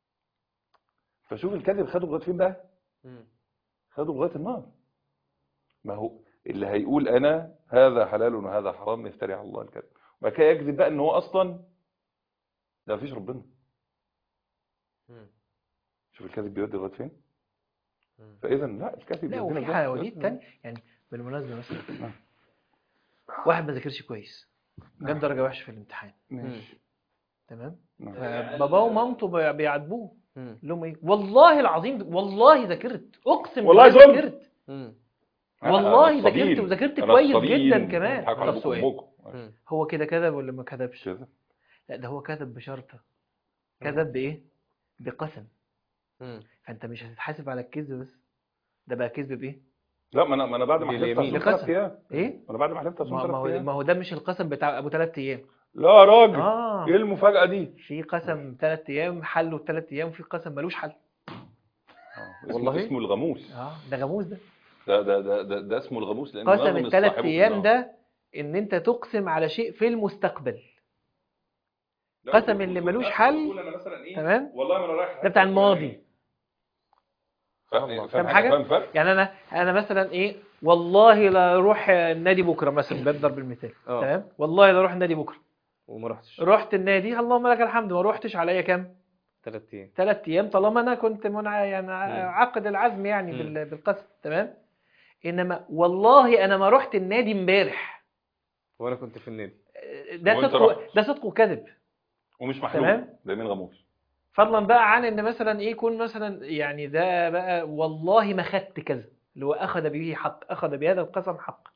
فشوف الكذب خده لغاية فين بقى؟ مم. خده لغاية النار ما هو اللي هيقول انا هذا حلال وهذا حرام يفتري على الله الكذب وبعد كده يكذب بقى ان هو اصلا ده مفيش ربنا مم. شوف الكذب بيودي لغايه فين مم. فاذا لا الكذب لا بيودينا وفي لغاية- حواديت تاني يعني بالمناسبة مثلا نعم. واحد ما ذاكرش كويس جاب درجة وحشة في الامتحان ماشي تمام نعم. فباباه ومامته بي- بيعاتبوه مم. لهم ايه والله العظيم والله ذاكرت اقسم والله بالله ظلم. ذاكرت مم. والله أنا ذاكرت الصبيين. وذاكرت أنا كويس الصبيين. جدا كمان بيضحكوا على طب أبوكم سؤال وأمكم. مم. هو كده كذب ولا ما كذبش كده لا ده هو كذب بشرطة كذب بايه بقسم مم. فانت مش هتتحاسب على الكذب بس ده بقى كذب بايه لا ما انا ما انا بعد ما حلفت باليمين. اصوم ثلاث بقسم. ايام ايه ما انا بعد ما حلفت اصوم ما ثلاث ما هو ايام ما هو ده مش القسم بتاع ابو ثلاث ايام لا يا راجل اه ايه المفاجاه دي في قسم ثلاث ايام حله ثلاث ايام وفي قسم ملوش حل اسمه والله؟ اسمه الغموس اه ده غموس ده ده ده ده ده, ده اسمه الغموس لان قسم الغمس الثلاث صاحبه في ايام النار. ده ان انت تقسم على شيء في المستقبل لا، قسم وتقول- اللي وتقول ملوش لا، حل. وتقول أنا مثلا إيه؟ تمام والله ما انا رايح ده بتاع الماضي فاهم الله. فاهم فاهم حاجه حاجة؟ فاهم فرق يعني انا انا مثلا ايه والله لا اروح النادي بكره مثلا بضرب المثال اه. تمام والله لا اروح النادي بكره وما رحتش رحت النادي اللهم لك الحمد ما روحتش عليا كام ثلاث ايام ثلاث ايام طالما انا كنت منع يعني عقد العزم يعني مم. بال- بالقسم تمام انما والله انا ما رحت النادي امبارح وانا كنت في النادي ده وأنت صدق رحت. ده صدق وكذب ومش محلول تمام. ده من غموس فضلا بقى عن ان مثلا ايه يكون مثلا يعني ده بقى والله ما خدت كذا اللي هو اخذ به حق اخذ بهذا القسم حق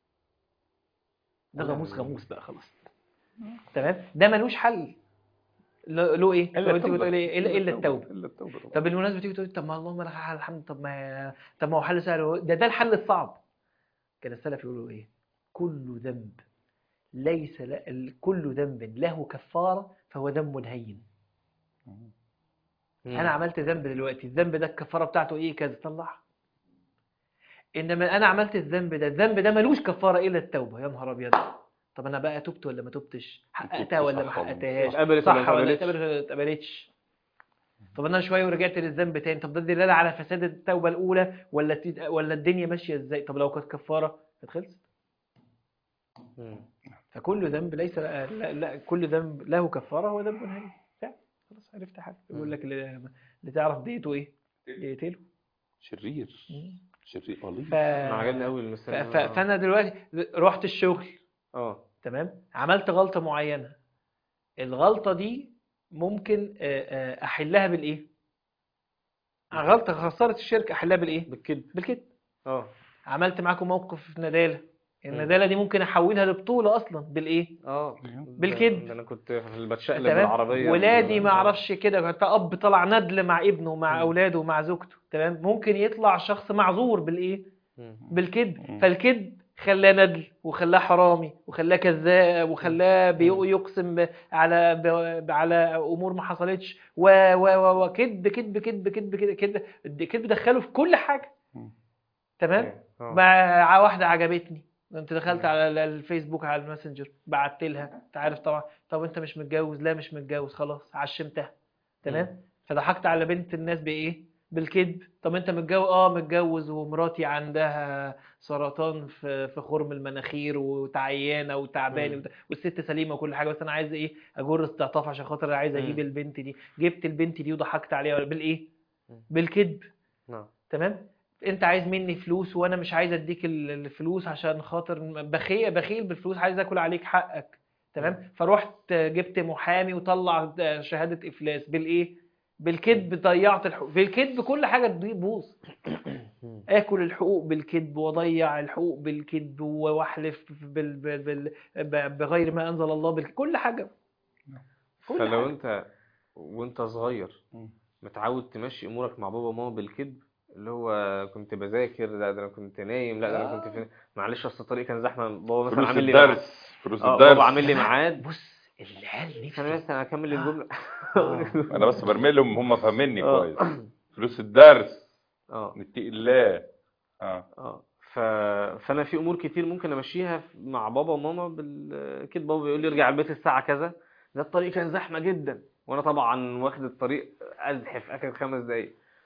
ده غموس غموس بقى خلاص تمام ده ملوش حل له له ايه؟ الا طب انت التوبه بتقول ايه؟ الا الا التوبه الا التوبه طبعا. طب بالمناسبه تيجي تقول طب ما اللهم لك الحمد طب ما طب ما هو حل سهل هو- ده ده الحل الصعب كان السلف يقولوا ايه؟ كل ذنب ليس ل... كل ذنب له كفاره فهو ذنب هين انا عملت ذنب دلوقتي الذنب ده الكفاره بتاعته ايه كذا طلعها انما انا عملت الذنب ده الذنب ده ملوش كفاره الا التوبه يا نهار ابيض طب انا بقى تبت ولا ما تبتش حققتها ولا ما صح ولا مش حققتهاش اتقبلت ولا صح ما ولا اتقبلتش؟ اتقبلت ولا ما اتقبلتش طب انا شويه ورجعت للذنب تاني طب ده دلاله على فساد التوبه الاولى ولا الت- ولا الدنيا ماشيه ازاي طب لو كانت كفاره كانت خلصت مم. فكل ذنب ليس لا, لا كل ذنب له كفاره هو ذنب هين فعلا. خلاص عرفت حاجه بيقول لك اللي, اللي تعرف ديته ايه يقتله شرير شرير غليظ ف... انا عجبني قوي ف... المثال ف... فانا دلوقتي رحت الشغل اه تمام عملت غلطه معينه الغلطه دي ممكن آه، آه، احلها بالايه غلطه خسرت الشركه احلها بالايه بالكذب بالكده اه عملت معاكم موقف في نداله النداله دي ممكن احولها لبطوله اصلا بالايه اه بالكذب. ده انا كنت في بتشقلب تمام بالعربيه ولادي ما آه. اعرفش كده كنت اب طلع ندل مع ابنه ومع مم. اولاده ومع زوجته تمام ممكن يطلع شخص معذور بالايه مم. بالكذب مم. فالكذب خلاه ندل وخلاه حرامي وخلاه كذاب وخلاه بي- مم. يقسم ب- على ب- على امور ما حصلتش و و و وكذب كذب كذب كذب كذب كذب الكذب دخله في كل حاجه مم. تمام آه. مع واحده عجبتني انت دخلت مم. على ال- الفيسبوك على الماسنجر بعت لها انت عارف طبعا طب انت مش متجوز لا مش متجوز خلاص عشمتها تمام فضحكت على بنت الناس بايه بالكذب طب انت متجوز اه متجوز ومراتي عندها سرطان في في خرم المناخير وتعيانه وتعبانه مم. وت- والست سليمه وكل حاجه بس انا عايز ايه اجر استعطاف عشان خاطر عايز اجيب مم. البنت دي جبت البنت دي وضحكت عليها بالايه مم. بالكذب نعم تمام انت عايز مني فلوس وانا مش عايز اديك ال- الفلوس عشان خاطر بخيل بخيل بالفلوس عايز اكل عليك حقك تمام فروحت جبت محامي وطلع شهاده افلاس بالايه بالكذب ضيعت الحقوق بالكذب كل حاجه تبوظ مم. اكل الحقوق بالكذب واضيع الحقوق بالكذب واحلف بال... بال... بال... ب- بغير ما انزل الله بال... كل حاجه كل فلو حاجة. انت وانت صغير مم. متعود تمشي امورك مع بابا وماما بالكذب اللي هو كنت بذاكر لا ده انا كنت نايم لا ده انا كنت في معلش اصل الطريق كان زحمه بابا مثلا فلوس عامل لي الدرس فلوس اه الدرس بابا عامل لي ميعاد بص العيال نفسي انا بس انا اكمل الجمله انا بس برمي لهم هم فاهميني آه. كويس فلوس الدرس اه نتقي الله اه اه ف... فانا في امور كتير ممكن امشيها ف- مع بابا وماما بالكده بابا بيقول لي ارجع البيت الساعه كذا ده الطريق كان زحمه جدا وانا طبعا واخد الطريق ازحف اخر خمس دقايق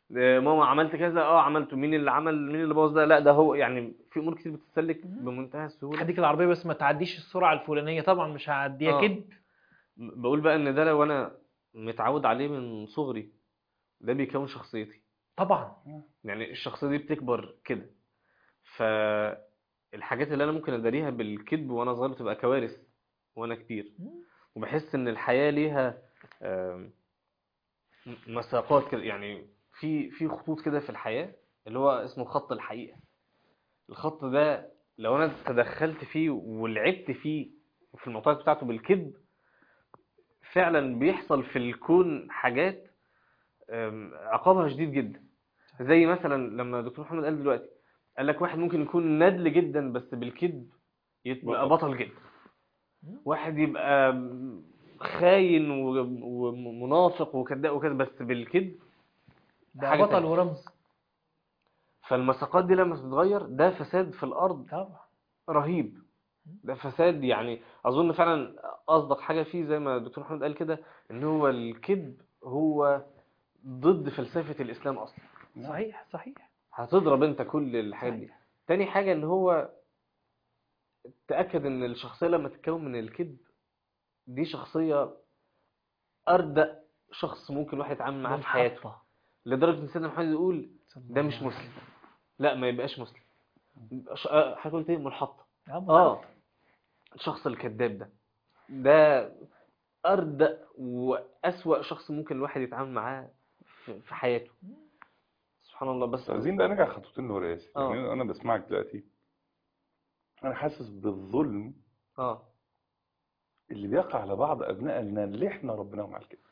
آه، ماما عملت كذا اه عملته مين اللي عمل مين اللي بوظ ده لا ده هو يعني في امور كتير بتتسلك بمنتهى السهوله هديك العربيه بس ما تعديش السرعه الفلانيه طبعا مش هعديها آه. كده بقول بقى ان ده لو انا متعود عليه من صغري ده بيكون شخصيتي طبعا يعني الشخصيه دي بتكبر كده فالحاجات اللي انا ممكن اداريها بالكذب وانا صغير بتبقى كوارث وانا كبير وبحس ان الحياه ليها آم، م- مساقات كده يعني في في خطوط كده في الحياه اللي هو اسمه خط الحقيقه الخط ده لو انا تدخلت فيه ولعبت فيه في المعطيات بتاعته بالكذب فعلا بيحصل في الكون حاجات آم، عقابها شديد جدا زي مثلا لما دكتور محمد قال دلوقتي قال لك واحد ممكن يكون ندل جدا بس بالكذب يبقى بطل. بطل جدا واحد يبقى خاين و- ومنافق وكذاب وكذا بس بالكذب ده حاجة بطل تانية. ورمز فالمساقات دي لما تتغير ده فساد في الارض طبعا رهيب ده فساد يعني اظن فعلا اصدق حاجه فيه زي ما الدكتور محمد قال كده ان هو الكذب هو ضد فلسفه الاسلام اصلا صحيح صحيح هتضرب انت كل الحاجات دي صحيح. تاني حاجه ان هو تاكد ان الشخصيه لما تتكون من الكذب دي شخصيه اردأ شخص ممكن الواحد يتعامل معاه في حياته منحطة. لدرجه ان سيدنا محمد يقول ده مش مسلم لا ما يبقاش مسلم ش- آه، حضرتك قلت ايه منحطه اه الشخص الكذاب ده ده أردأ وأسوأ شخص ممكن الواحد يتعامل معاه في في حياته سبحان الله بس بس عايزين بقى نرجع خطوتين لورا ياسر آه. يعني انا بسمعك دلوقتي انا حاسس بالظلم اه اللي بيقع على بعض ابنائنا اللي احنا ربناهم على الكذب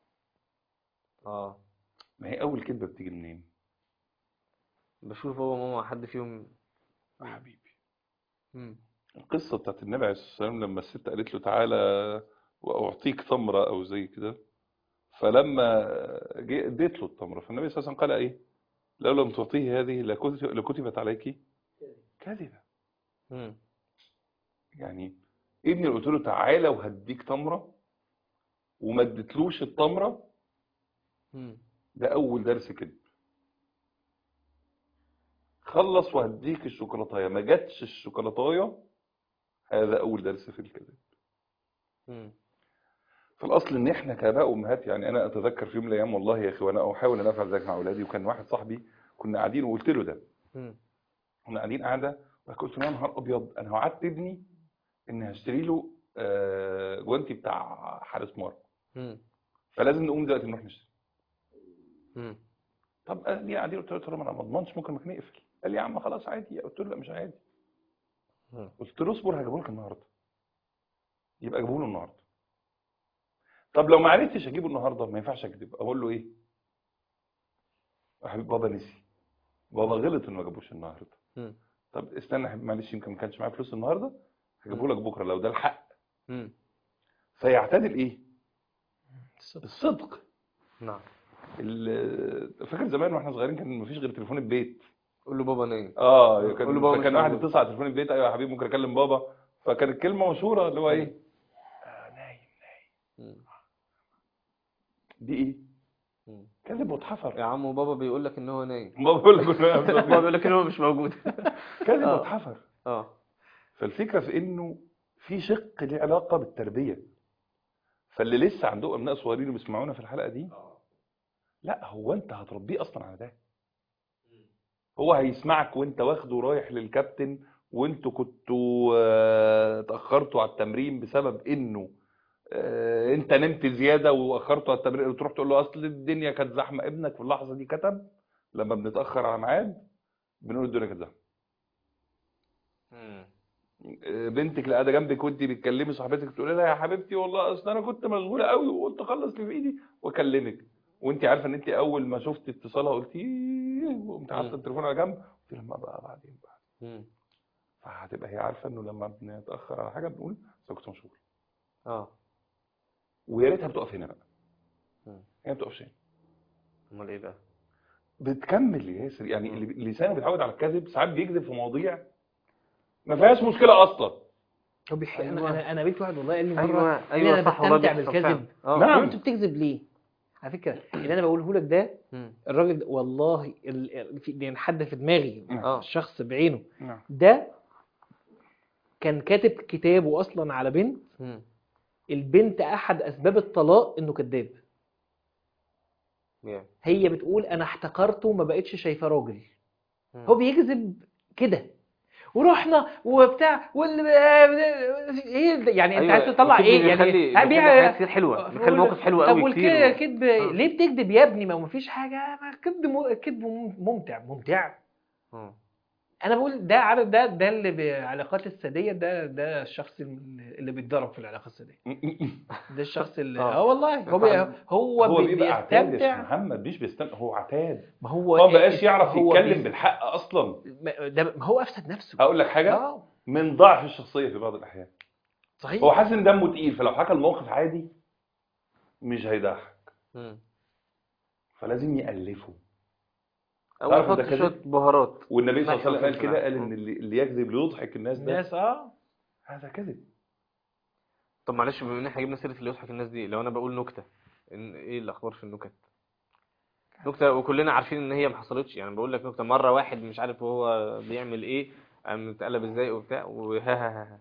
اه ما هي اول كذبه بتيجي منين بشوف هو ماما حد فيهم يا حبيبي مم. القصه بتاعت النبي عليه الصلاه والسلام لما الست قالت له تعالى واعطيك تمره او زي كده فلما جه اديت له التمره فالنبي صلى الله عليه وسلم قال ايه لو لم تعطيه هذه لكتب- لكتبت عليك كذبه مم. يعني ابني قلت له تعالى وهديك تمره وما اديتلوش التمره مم. ده اول درس كذب خلص وهديك الشوكولاتايه ما جاتش الشوكولاتايه هذا اول درس في الكذب مم. في الاصل ان احنا كاباء وامهات يعني انا اتذكر في يوم من الايام والله يا اخي وانا احاول ان افعل ذلك مع اولادي وكان واحد صاحبي كنا قاعدين وقلت له ده مم. كنا قاعدين قاعده قلت له يا نهار ابيض انا وعدت ابني ان هشتري له آه، جوانتي بتاع حارس مرمى مم. فلازم نقوم دلوقتي نروح نشتري مم. طب قال لي قاعدين قلت له ترى ما انا ما اضمنش ممكن المكان يقفل قال لي يا عم خلاص عادي قلت له لا مش عادي مم. قلت له اصبر هجيبه لك النهارده يبقى اجيبه له النهارده طب لو ما عرفتش اجيبه النهارده ما ينفعش اكذب اقول له ايه يا حبيبي بابا نسي بابا غلط انه ما جابوش النهارده مم. طب استنى يا حبيبي معلش يمكن ما كانش معايا فلوس النهارده هجيبه لك بكره لو ده الحق مم. فيعتدل ايه الصدق. الصدق نعم ال- فاكر زمان واحنا صغيرين كان مفيش غير تليفون البيت قول له بابا نايم اه قول له كان بابا مش كان واحد موجود. يتصل على تليفون البيت ايوه يا حبيبي ممكن اكلم بابا فكانت كلمه مشهوره اللي هو ايه آه نايم مم. دي ايه مم. كذب واتحفر يا عم بابا بيقول لك ان هو نايم بابا بيقول لك بابا بيقول لك ان هو مش موجود كذب آه. واتحفر اه فالفكره في انه في شق ليه علاقه بالتربيه فاللي لسه عنده ابناء صغيرين وبيسمعونا في الحلقه دي لا هو انت هتربيه اصلا على ده هو هيسمعك وانت واخده رايح للكابتن وانتوا كنتوا آه، اتاخرتوا على التمرين بسبب انه آه، انت نمت زياده واخرته على التمرين وتروح تقول له اصل الدنيا كانت زحمه ابنك في اللحظه دي كتب لما بنتاخر على ميعاد بنقول الدنيا كانت زحمه مم. آه، بنتك اللي قاعده جنبك وانت بتكلمي صاحبتك تقول لها يا حبيبتي والله اصل انا كنت مشغوله قوي وقلت اخلص اللي في ايدي واكلمك وانت عارفه ان انت اول ما شفت اتصالها قلتي ايه وقمت حاطه مم. التليفون على جنب قلت لما بقى بعدين بقى مم. فهتبقى هي عارفه انه لما بنتاخر على حاجه بنقول بس أنا كنت مشغول اه ويا ريتها بتقف هنا بقى مم. هي ما بتقفش هنا امال ايه بقى بتكمل يا ياسر يعني مم. اللي لسانه بيتعود على الكذب ساعات بيكذب في مواضيع ما فيهاش مشكله اصلا هو بيحكي انا أيوة. انا انا قابلت واحد والله قال لي مره ايوه قال لي ايوه انا صح والله بستمتع بيحصل بالكذب فعلا. اه نعم. قلت له انت بتكذب ليه؟ على فكره اللي انا بقوله لك ده مم. الراجل ده والله ال- ال- في يعني حد في دماغي اه شخص بعينه نعم ده كان كاتب كتابه اصلا على بنت مم. البنت احد اسباب الطلاق انه كذاب جامد. هي بتقول انا احتقرته وما بقتش شايفاه راجل مم. هو بيكذب كده ورحنا وبتاع واللي ايه ده؟ يعني انت أيوة، عايز تطلع الكذب ايه يعني بيخلي- بيخلي بيع- حاجات كتير حلوة بيخلي موقف حلو طب قوي والك- كتير كذب آه. ليه بتكذب يا ابني ما ما فيش حاجه ما الكذب م- الكذب مم- ممتع ممتع مم. انا بقول ده عارف ده ده اللي بالعلاقات الساديه ده ده الشخص اللي اللي بيتضرب في العلاقه الساديه ده الشخص اللي آه. اه والله هو بي هو, هو بي- بيبقى عتاد يا شيخ بيستمتع محمد مش بيستمتع هو عتاد ما هو هو ما بقاش يعرف هو يتكلم بي- بالحق اصلا ما- ده ما هو افسد نفسه هقول لك حاجه اه من ضعف الشخصيه في بعض الاحيان صحيح هو حاسس ان دمه تقيل فلو حكى الموقف عادي مش هيضحك مم. فلازم يألفه او تعرف يحط ده كذب؟ شويه بهارات والنبي صلى الله عليه وسلم قال ملح كده قال وفلفل. ان اللي اللي يكذب ليضحك الناس ده الناس اه هذا كذب طب معلش بما ان احنا جبنا سيره اللي يضحك الناس دي لو انا بقول نكته إن ايه الاخبار في النكت نكته وكلنا عارفين ان هي ما حصلتش يعني بقول لك نكته مره واحد مش عارف هو بيعمل ايه قام اتقلب ازاي وبتاع وها ها ها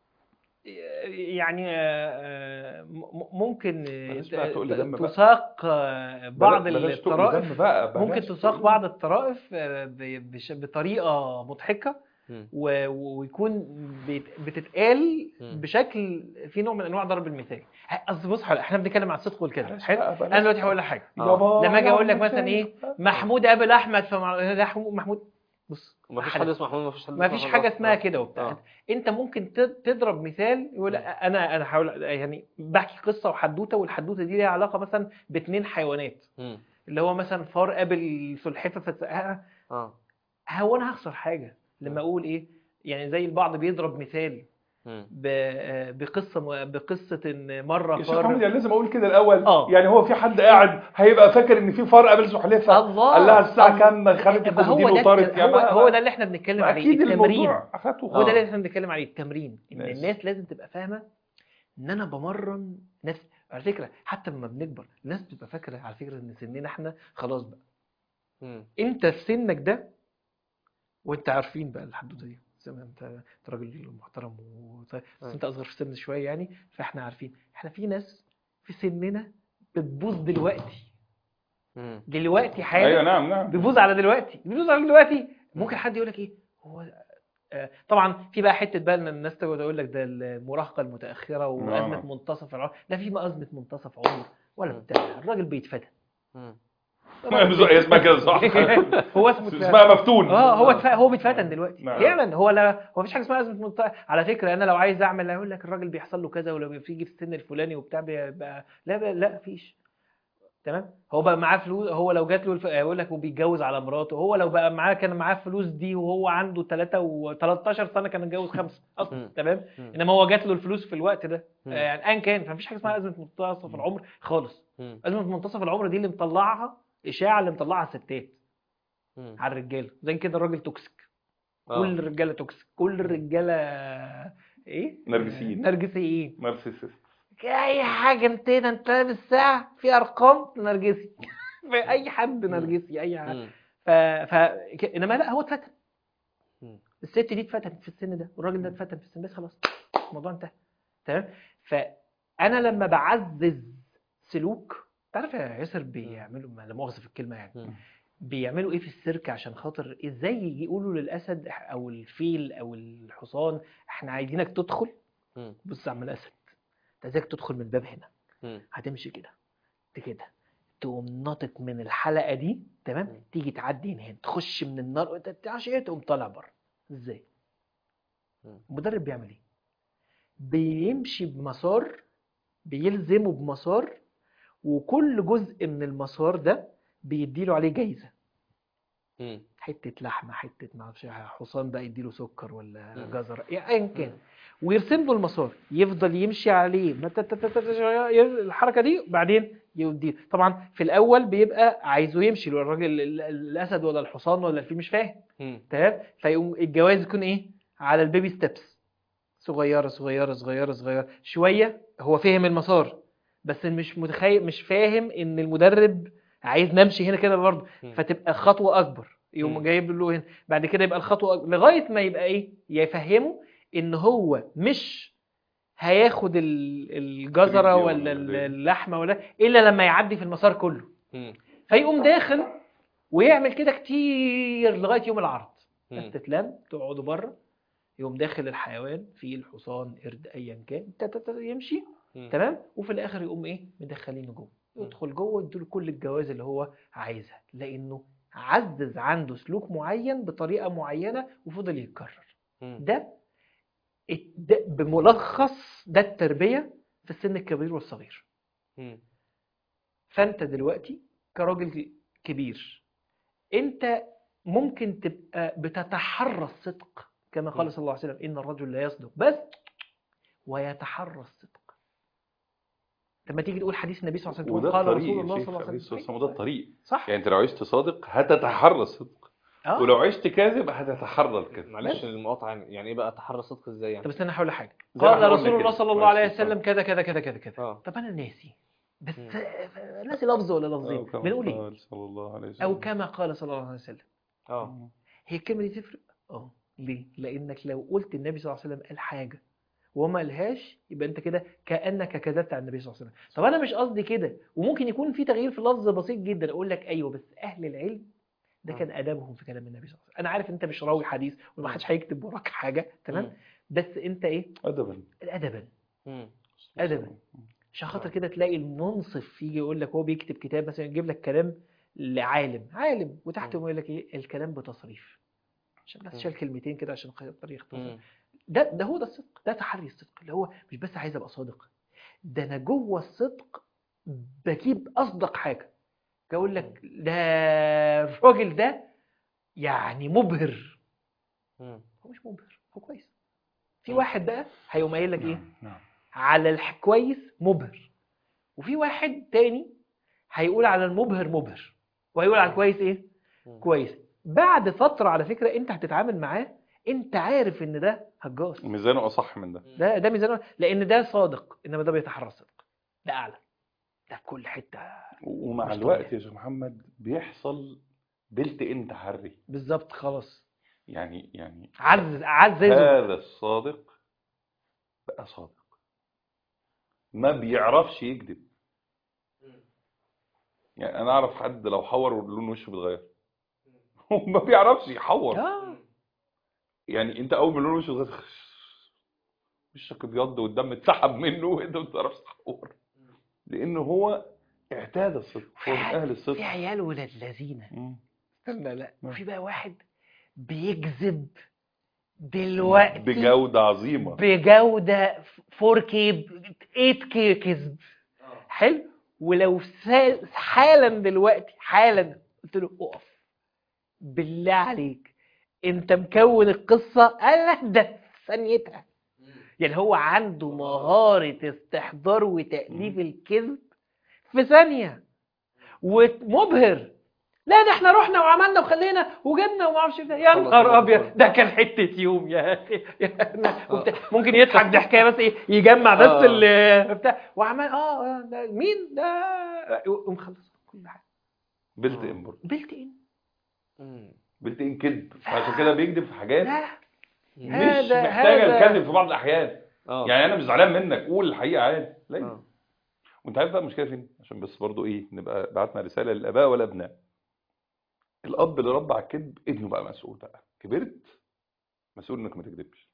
يعني آه، م- ممكن بلاش آه، بقى تقول لي دم بقى. تساق آه، بعض بلا- بلاش تقول الطرائف دم بقى ممكن بلاش تساق تقول- بعض الطرائف آه، ب- بش- بطريقه مضحكه مم. و- و- ويكون بيت- بتتقال مم. بشكل في نوع من انواع ضرب المثال اصل بص حلو، احنا بنتكلم عن الصدق والكذب بلاش حلو بقى، بلاش انا دلوقتي هقول لك حاجه آه. يابا لما اجي يا اقول لك عم مثلا فين؟ ايه محمود قابل احمد فمحمود محمود بص ومفيش حد- حد اسمه محمود مفيش حد ما اسمه فيش محمد. حاجه اسمها آه. كده وبتاع آه. انت ممكن ت- تضرب مثال يقول انا انا هحاول يعني بحكي قصه وحدوته والحدوته دي ليها علاقه مثلا باثنين حيوانات مم. اللي هو مثلا فار قابل سلحفاه فت... ه- اه هو انا هخسر حاجه لما اقول ايه يعني زي البعض بيضرب مثال مم. ب... آه، بقصه م- بقصه ان مره يا شيخ محمد فار يعني لازم اقول كده الاول آه. يعني هو في حد قاعد هيبقى فاكر ان في فرق قابل سلحفاه الله قال لها الساعه الله. كام خدت يبقى هو الكومودين ده وطارت يا هو, ما- هو ده اللي احنا بنتكلم عليه اكيد التمرين الموضوع اخدته هو ده آه. اللي احنا بنتكلم عليه التمرين ان ماشي. الناس لازم تبقى فاهمه ان انا بمرن نفسي على فكره حتى لما بنكبر الناس بتبقى فاكره على فكره ان سننا احنا خلاص بقى مم. انت في سنك ده وانت عارفين بقى الحدوته دي زي ما انت انت راجل محترم و... بس انت اصغر في السن شويه يعني فاحنا عارفين احنا في ناس في سننا بتبوظ دلوقتي مم. دلوقتي حالا ايوه نعم نعم بيبوظ على دلوقتي بيبوظ على دلوقتي ممكن حد يقول لك ايه هو آه، طبعا في بقى حته بقى ان الناس تقعد تقول لك ده المراهقه المتاخره وازمه آه. منتصف العمر لا في ما ازمه منتصف عمر ولا مم. بتاع الراجل بيتفتن مم. هي اسمها كده صح هو اسمه اسمها مفتون اه هو اتف... هو بيتفتن دلوقتي نعم. فعلا هو لا هو مفيش حاجه اسمها ازمه منتصف على فكره انا لو عايز اعمل هيقول لك الراجل بيحصل له كذا ولو بيجي في السن الفلاني وبتاع بيبقى لا لا لا فيش تمام هو بقى معاه فلوس هو لو جات له الف... يقول لك وبيتجوز على مراته هو لو بقى معاه كان معاه فلوس دي وهو عنده 3 و 13 سنه كان اتجوز خمسه اصلا مم. تمام مم. انما هو جات له الفلوس في الوقت ده مم. آه، يعني ايا كان فمفيش حاجه اسمها ازمه منتصف العمر خالص مم. ازمه منتصف العمر دي اللي مطلعها اشاعه اللي مطلعها الستات مم. على الرجاله زي كده الراجل توكسيك آه. كل الرجاله توكسيك كل الرجاله ايه نرجسيين. نرجسيين نارسيسست اي حاجه انت هنا انت لابس ساعه في ارقام نرجسي في اي حد نرجسي اي حد مم. ف... ف... ك- انما لا هو اتفتن مم. الست دي اتفتنت في السن ده والراجل ده اتفتن في السن ده خلاص الموضوع انتهى تمام فانا لما بعزز سلوك تعرف يا ياسر بيعملوا ما- لا مؤاخذه في الكلمه يعني مم. بيعملوا ايه في السيرك عشان خاطر ازاي يجي يقولوا للاسد او الفيل او الحصان احنا عايزينك تدخل مم. بص يا عم الاسد انت عايزك تدخل من الباب هنا مم. هتمشي كده كده تقوم ناطط من الحلقه دي تمام مم. تيجي تعدي هنا تخش من النار انت بتعرفش ايه تقوم طالع بره ازاي مم. المدرب بيعمل ايه بيمشي بمسار بيلزمه بمسار وكل جزء من المسار ده بيديله عليه جايزه مم. حته لحمه حته معرفش حصان بقى يديله سكر ولا مم. جزر يعني ايا كان ويرسم له المسار يفضل يمشي عليه ما تت- تت- تت- الحركه دي بعدين يديه طبعا في الاول بيبقى عايزه يمشي لو الراجل ال- ال- الاسد ولا الحصان ولا الفيل مش فاهم مم. تمام فيقوم الجواز يكون ايه على البيبي ستيبس صغيره صغيره صغيره صغيره شويه هو فهم المسار بس مش متخيل مش فاهم ان المدرب عايز نمشي هنا كده برضه مم. فتبقى خطوه اكبر يقوم مم. جايب له هنا بعد كده يبقى الخطوه أكبر. لغايه ما يبقى ايه يفهمه ان هو مش هياخد ال- الجزره فريدي ولا ولا ال- إيه. اللحمه ولا الا لما يعدي في المسار كله مم. فيقوم داخل ويعمل كده كتير لغايه يوم العرض مم. بس تتلم تقعدوا بره يقوم داخل الحيوان فيل حصان قرد ايا كان تا- تا- تا- يمشي مم. تمام وفي الاخر يقوم ايه مدخلينه جوه مم. يدخل جوه يديله كل الجواز اللي هو عايزها لانه عزز عنده سلوك معين بطريقه معينه وفضل يتكرر مم. ده الت- ده بملخص ده التربيه في السن الكبير والصغير مم. فانت دلوقتي كراجل كبير انت ممكن تبقى بتتحرى الصدق كما م. قال صلى الله عليه وسلم ان الرجل لا يصدق بس ويتحرى الصدق لما تيجي تقول حديث النبي صلى الله عليه وسلم وده تقول قال الطريق رسول يا الله شيخ صلى الله عليه عليه الصلاة وسلم والسلام، وده الطريق صح يعني انت لو عشت صادق هتتحرى الصدق اه ولو عشت كاذب هتتحرى الكذب معلش المقاطعه يعني ايه بقى تحرى صدق ازاي يعني طب استنى هقول لك حاجه زي ما قال احنا قلنا رسول الله كده. صلى الله عليه معلش، وسلم كذا كذا كذا كذا كذا اه طب انا ناسي بس م. ناسي لفظ ولا لفظين أو كما بنقول ايه قال صلى الله عليه وسلم او كما قال صلى الله عليه وسلم اه هي الكلمة دي تفرق؟ اه ليه؟ لأنك لو قلت النبي صلى الله عليه وسلم قال حاجة وما قالهاش يبقى أنت كده كأنك كذبت على النبي صلى الله عليه وسلم. طب أنا مش قصدي كده وممكن يكون في تغيير في اللفظ بسيط جدا أقول لك أيوه بس أهل العلم ده كان أدبهم في كلام النبي صلى الله عليه وسلم. أنا عارف أنت مش راوي حديث وما حدش هيكتب وراك حاجة تمام؟ مم. بس أنت إيه؟ ادبا أدبا مم. أدبا عشان خاطر كده تلاقي المنصف يجي يقول لك هو بيكتب كتاب مثلا يجيب لك كلام لعالم عالم وتحته يقول لك ايه الكلام بتصريف عشان بس مم. شال كلمتين كده عشان خاطر يختصر مم. ده ده هو ده الصدق ده تحري الصدق اللي هو مش بس عايز ابقى صادق ده انا جوه الصدق بجيب اصدق حاجه اقول لك ده الراجل ده يعني مبهر مم. هو مش مبهر هو كويس في مم. واحد بقى هيقوم قايل لك ايه نعم نعم على الكويس مبهر وفي واحد تاني هيقول على المبهر مبهر وهيقول على الكويس ايه مم. كويس بعد فتره على فكره انت هتتعامل معاه انت عارف ان ده هجاص ميزانه اصح من ده ده ده ميزان لان ده صادق انما ده بيتحرى الصدق ده اعلى ده في كل حته ومع مش الوقت طبيعي. يا شيخ محمد بيحصل بلت ان تحري بالظبط خلاص يعني يعني عزز عززه هذا الصادق بقى صادق ما بيعرفش يكذب يعني انا اعرف حد لو حور لون وشه بيتغير هو ما بيعرفش يحور اه يعني انت اول ما لون وشه اتغير وشك ابيض والدم اتسحب منه وانت ما بتعرفش تحور لانه هو اعتاد الصدق هو من اهل الصدق في عيال ولاد لذينه مم. استنى لا مم. وفي بقى واحد بيكذب دلوقتي بجودة عظيمة بجودة 4K 8K كذب حلو ولو سا- حالا دلوقتي حالا قلت له اقف بالله عليك انت مكون القصة قال لا ده في ثانيتها يعني هو عنده مهارة استحضار وتأليف الكذب في ثانية ومبهر لا ده احنا رحنا وعملنا وخلينا وجبنا وما اعرفش إيه. يا خلص نهار الموضوع. ابيض ده كان حته يوم يا اخي يا- وبتاع. ممكن يضحك ضحكايه بس ايه يجمع بس آه. ال بتاع وعمال اه آه، ده مين ده يقوم خلص كل حاجه بلت ان برضه بيلت ان مم. بلت ان كذب عشان كده بيكذب في حاجات لا مش هذا- محتاجة هذا- الكذب في بعض الأحيان اه يعني أنا مش زعلان منك قول الحقيقة عادي لا آه. وأنت عارف بقى المشكلة فين عشان بس برضو إيه نبقى بعتنا رسالة للآباء والأبناء الأب اللي ربى على الكذب ابنه بقى مسؤول بقى كبرت مسؤول إنك ما تكذبش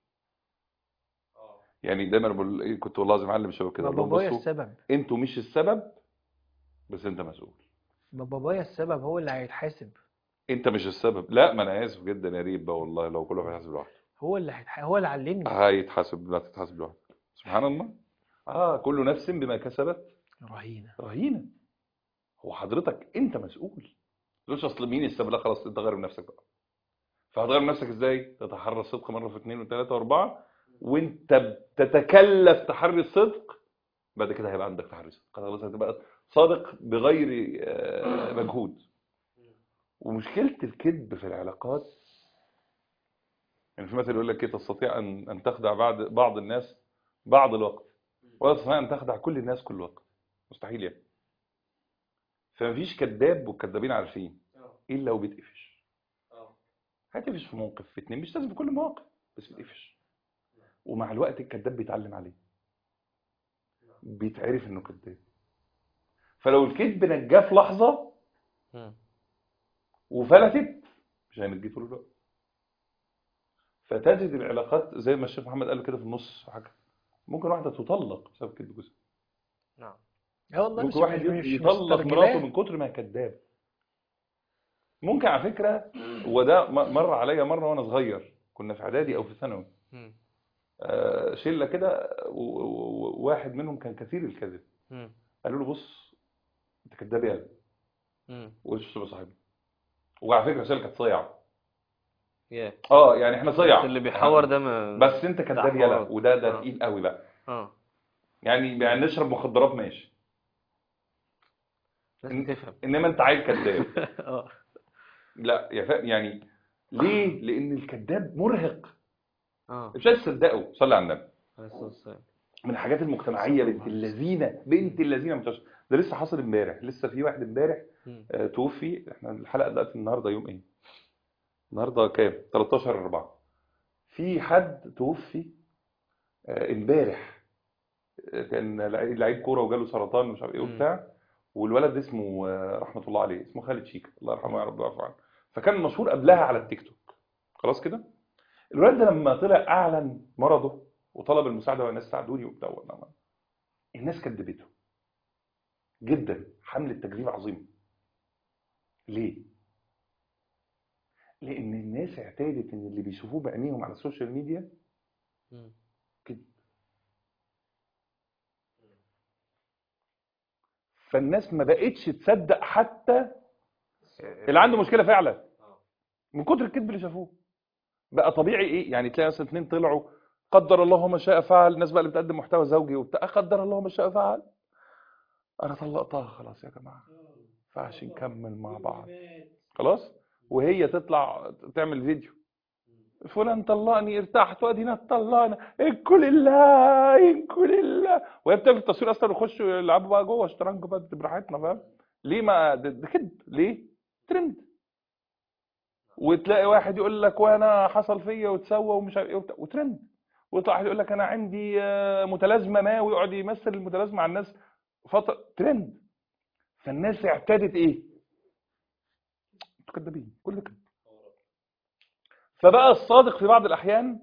يعني دايما بقول إيه كنت والله لازم أعلم الشباب كده ما أقول لهم بابايا بصوا السبب أنتوا مش السبب بس أنت مسؤول ما بابايا السبب هو اللي هيتحاسب أنت مش السبب لا ما أنا آسف جدا يا ريت بقى والله لو كل واحد يحاسب لوحده هو اللي هيتح... هو اللي علمني هيتحاسب لا تتحاسب لوحدك سبحان الله اه كل نفس بما كسبت رهينه رهينه هو حضرتك انت مسؤول تقولش اصل مين السبب لا خلاص انت غير من نفسك بقى فهتغير من نفسك ازاي تتحرى الصدق مره في اثنين وثلاثه واربعه وانت بتتكلف تحري الصدق بعد كده هيبقى عندك تحري صدق خلاص هتبقى صادق بغير آه، مجهود ومشكله الكذب في العلاقات يعني في مثل يقول لك ايه تستطيع ان ان تخدع بعض بعض الناس بعض الوقت ولا تستطيع ان تخدع كل الناس كل وقت مستحيل يعني فمفيش كذاب والكذابين عارفين الا وبيتقفش هتقفش في موقف في اتنين مش لازم في كل المواقف بس بيتقفش ومع الوقت الكذاب بيتعلم عليه بيتعرف انه كذاب فلو الكذب نجاه في لحظه مم. وفلتت مش هينجيه طول الوقت فتجد العلاقات زي ما الشيخ محمد قال كده في النص حاجه ممكن واحده تطلق بسبب كذب جوزها نعم اه والله ممكن مش واحد مش- مش يطلق مسترجلاه. مراته من كتر ما هي كذاب ممكن على فكره وده م- مر عليا مره وانا صغير كنا في اعدادي او في ثانوي مم. آه، شله كده و- و- وواحد منهم كان كثير الكذب مم. قالوا له بص انت كذاب يا مم. وش تبقى صاحبنا وعلى فكره الشله كانت صيعه يا اه يعني احنا صيع بس اللي بيحور ده ما بس انت كذاب يلا حوار. وده ده آه. تقيل قوي بقى اه يعني يعني نشرب مخدرات ماشي لازم تفهم انما انت عيل كذاب اه لا يا فا- يعني ليه لان الكذاب مرهق اه مش عايز تصدقه صلي على النبي عليه الصلاة والسلام. من الحاجات المجتمعيه بنت اللذينه بنت اللذينه منتشره ده لسه حاصل امبارح لسه في واحد امبارح مم. آه، توفي احنا الحلقه دلوقتي النهارده يوم ايه النهارده كام 13 4 في حد توفي آه، امبارح آه، كان لعيب لعيب كوره وجاله سرطان ومش عارف ايه مم. وبتاع والولد اسمه آه، رحمه الله عليه اسمه خالد شيكا الله يرحمه يا رب ويعفو عنه فكان مشهور قبلها على التيك توك خلاص كده الولد ده لما طلع اعلن مرضه وطلب المساعده والناس ساعدوني وبتاع وأنا- الناس كدبته جدا حمله تكذيب عظيمه ليه؟ لأن الناس اعتادت إن اللي بيشوفوه بعينيهم على السوشيال ميديا مم. كده فالناس ما بقتش تصدق حتى اللي عنده مشكلة فعلا من كتر الكذب اللي شافوه بقى طبيعي ايه يعني تلاقي مثلا اتنين طلعوا قدر الله ما شاء فعل الناس بقى اللي بتقدم محتوى زوجي وبتاع قدر الله ما شاء فعل انا طلقتها خلاص يا جماعه ما ينفعش نكمل مع بعض خلاص وهي تطلع تعمل فيديو فلان طلقني ارتحت وادينا اتطلقنا انكو لله انكو لله وهي بتعمل التصوير اصلا يخشوا يلعبوا بقى جوه شطرنج بقى براحتنا فاهم ليه ما ده, ده كده ليه ترند وتلاقي واحد يقول لك وانا حصل فيا وتسوى ومش عارف ايه وبتاع وترند ويطلع واحد يقول لك انا عندي آه، متلازمه ما ويقعد يمثل المتلازمه على الناس فتره ترند فالناس اعتادت ايه؟ انتوا كدابين كل كده فبقى الصادق في بعض الاحيان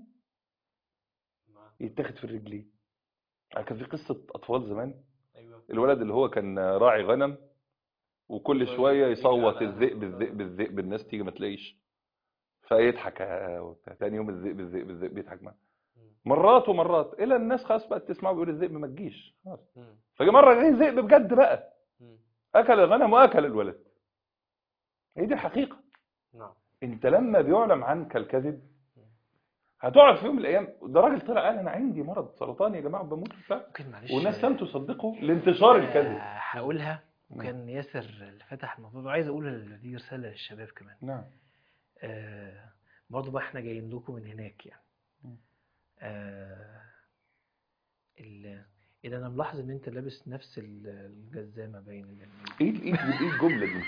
يتاخد في الرجلين يعني كان في قصه اطفال زمان ايوه الولد اللي هو كان راعي غنم وكل شوية شويه يجي يصوت على- الذئب الذئب الذئب الناس تيجي ما تلاقيش فيضحك آه، وبتاع. تاني يوم الذئب الذئب الذئب بيضحك معاه مرات ومرات الى الناس خلاص بقت تسمع بيقول الذئب ما تجيش خلاص. مم. فجي مره جه ذئب بجد بقى مم. اكل الغنم واكل الولد هي دي الحقيقه نعم انت لما بيعلم عنك الكذب هتقعد في يوم من الايام ده راجل طلع قال انا عندي مرض سرطان يا جماعه بموت وبتاع ممكن معلش والناس لم تصدقه لانتشار الكذب آه، هقولها وكان ياسر اللي فتح الموضوع وعايز اقول ال- دي رساله للشباب كمان نعم آه برضه بقى احنا جايين لكم من هناك يعني مم. آه ال- اذا انا ملاحظ ان انت لابس نفس ال- الجزامه باين ال- ايه ال- ايه ال- ايه الجمله دي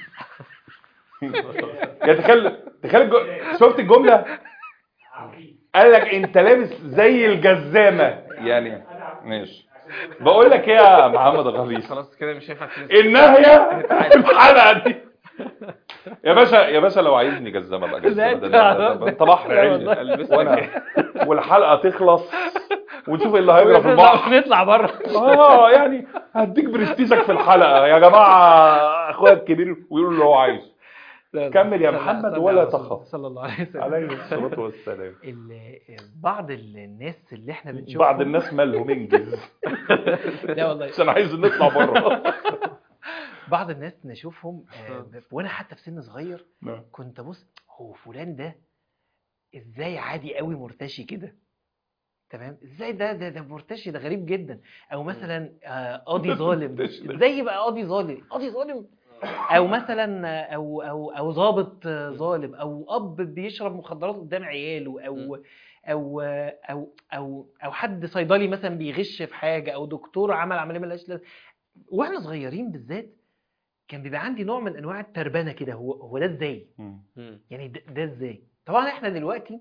يا تخيل تخيل الج- شفت الجمله قال لك انت لابس زي الجزامه يعني ماشي بقول لك ايه يا محمد غليظ خلاص كده مش هينفع تنسى. النهايه الحلقه دي يا باشا يا باشا لو عايزني جزامه بقى جزامه لا، ده- ده- ده- ده- انت بحر لا علمي والله. ألبسها وانا والحلقه تخلص ونشوف ايه اللي هيجرى في البحر نطلع بره اه يعني هديك برستيجك في الحلقه يا جماعه اخويا الكبير ويقول اللي هو عايزه كمل يا صلى- محمد صلى ولا على رسول- تخف. صلى الله عليه وسلم عليه الصلاه والسلام ال- بعض الناس اللي احنا بنشوفهم بعض الناس مالهم انجز لا والله عشان عايز نطلع بره بعض الناس نشوفهم آه، وانا حتى في سن صغير نعم. كنت ابص هو فلان ده ازاي عادي قوي مرتشي كده تمام ازاي ده ده ده مرتشي ده غريب جدا او مثلا آه، قاضي ظالم مرتشي ده. ازاي يبقى قاضي ظالم قاضي ظالم او مثلا آه، او او او ضابط آه، ظالم او اب بيشرب مخدرات قدام عياله او او او او او حد صيدلي مثلا بيغش في حاجه او دكتور عمل عمليه ملهاش لازمه واحنا صغيرين بالذات كان بيبقى عندي نوع من انواع التربنه كده هو هو ده ازاي مم. مم. يعني ده, ده ازاي طبعا احنا دلوقتي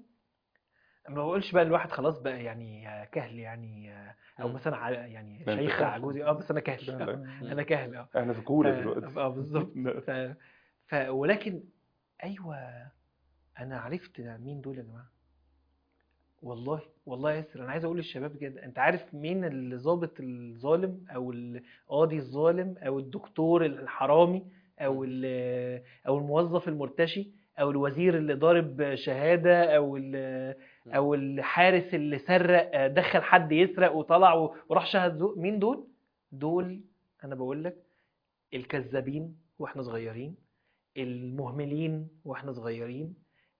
ما بقولش بقى الواحد خلاص بقى يعني كهل يعني او مم. مثلا ع- يعني ده أنت شيخ كهل. عجوزي اه بس انا لا، كهل لا. انا كهل اه احنا في كوره ف- دلوقتي اه بالظبط ف... ف... ولكن ايوه انا عرفت مين دول يا جماعه والله والله يا ياسر انا عايز اقول للشباب كده انت عارف مين الضابط الظالم او القاضي الظالم او الدكتور الحرامي او ال- او الموظف المرتشي او الوزير اللي ضارب شهاده او ال- او الحارس اللي سرق دخل حد يسرق وطلع وراح شهد زور مين دول دول انا بقول لك الكذابين واحنا صغيرين المهملين واحنا صغيرين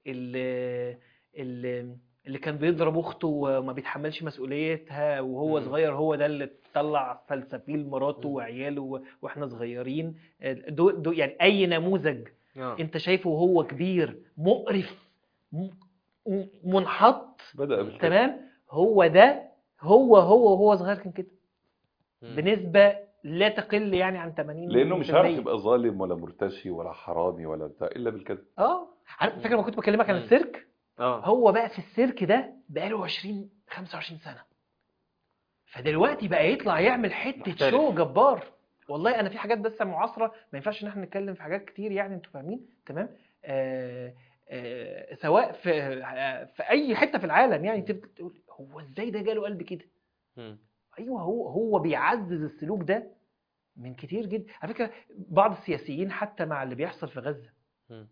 اللي, اللي, اللي كان بيضرب اخته وما بيتحملش مسؤوليتها وهو مم. صغير هو ده اللي طلع فلسفيل مراته مم. وعياله و- واحنا صغيرين دول دول يعني اي نموذج آه. انت شايفه وهو كبير مقرف م- م- منحط بدا بالكده تمام هو ده هو هو وهو صغير كان كده مم. بنسبة لا تقل يعني عن 80 لانه مش هيعرف يبقى ظالم ولا مرتشي ولا حرامي ولا بتاع الا بالكذب اه عارف فاكر ما كنت بكلمك عن مم. السيرك اه هو بقى في السيرك ده بقاله 20 25 سنة فدلوقتي بقى يطلع يعمل حتة محترف. شو جبار والله انا في حاجات بس معاصرة ما ينفعش ان احنا نتكلم في حاجات كتير يعني انتوا فاهمين تمام آه آه سواء في آه في اي حتة في العالم يعني تبقى تقول هو ازاي ده جاله قلب كده مم. ايوه هو هو بيعزز السلوك ده من كتير جدا على فكره بعض السياسيين حتى مع اللي بيحصل في غزه مم.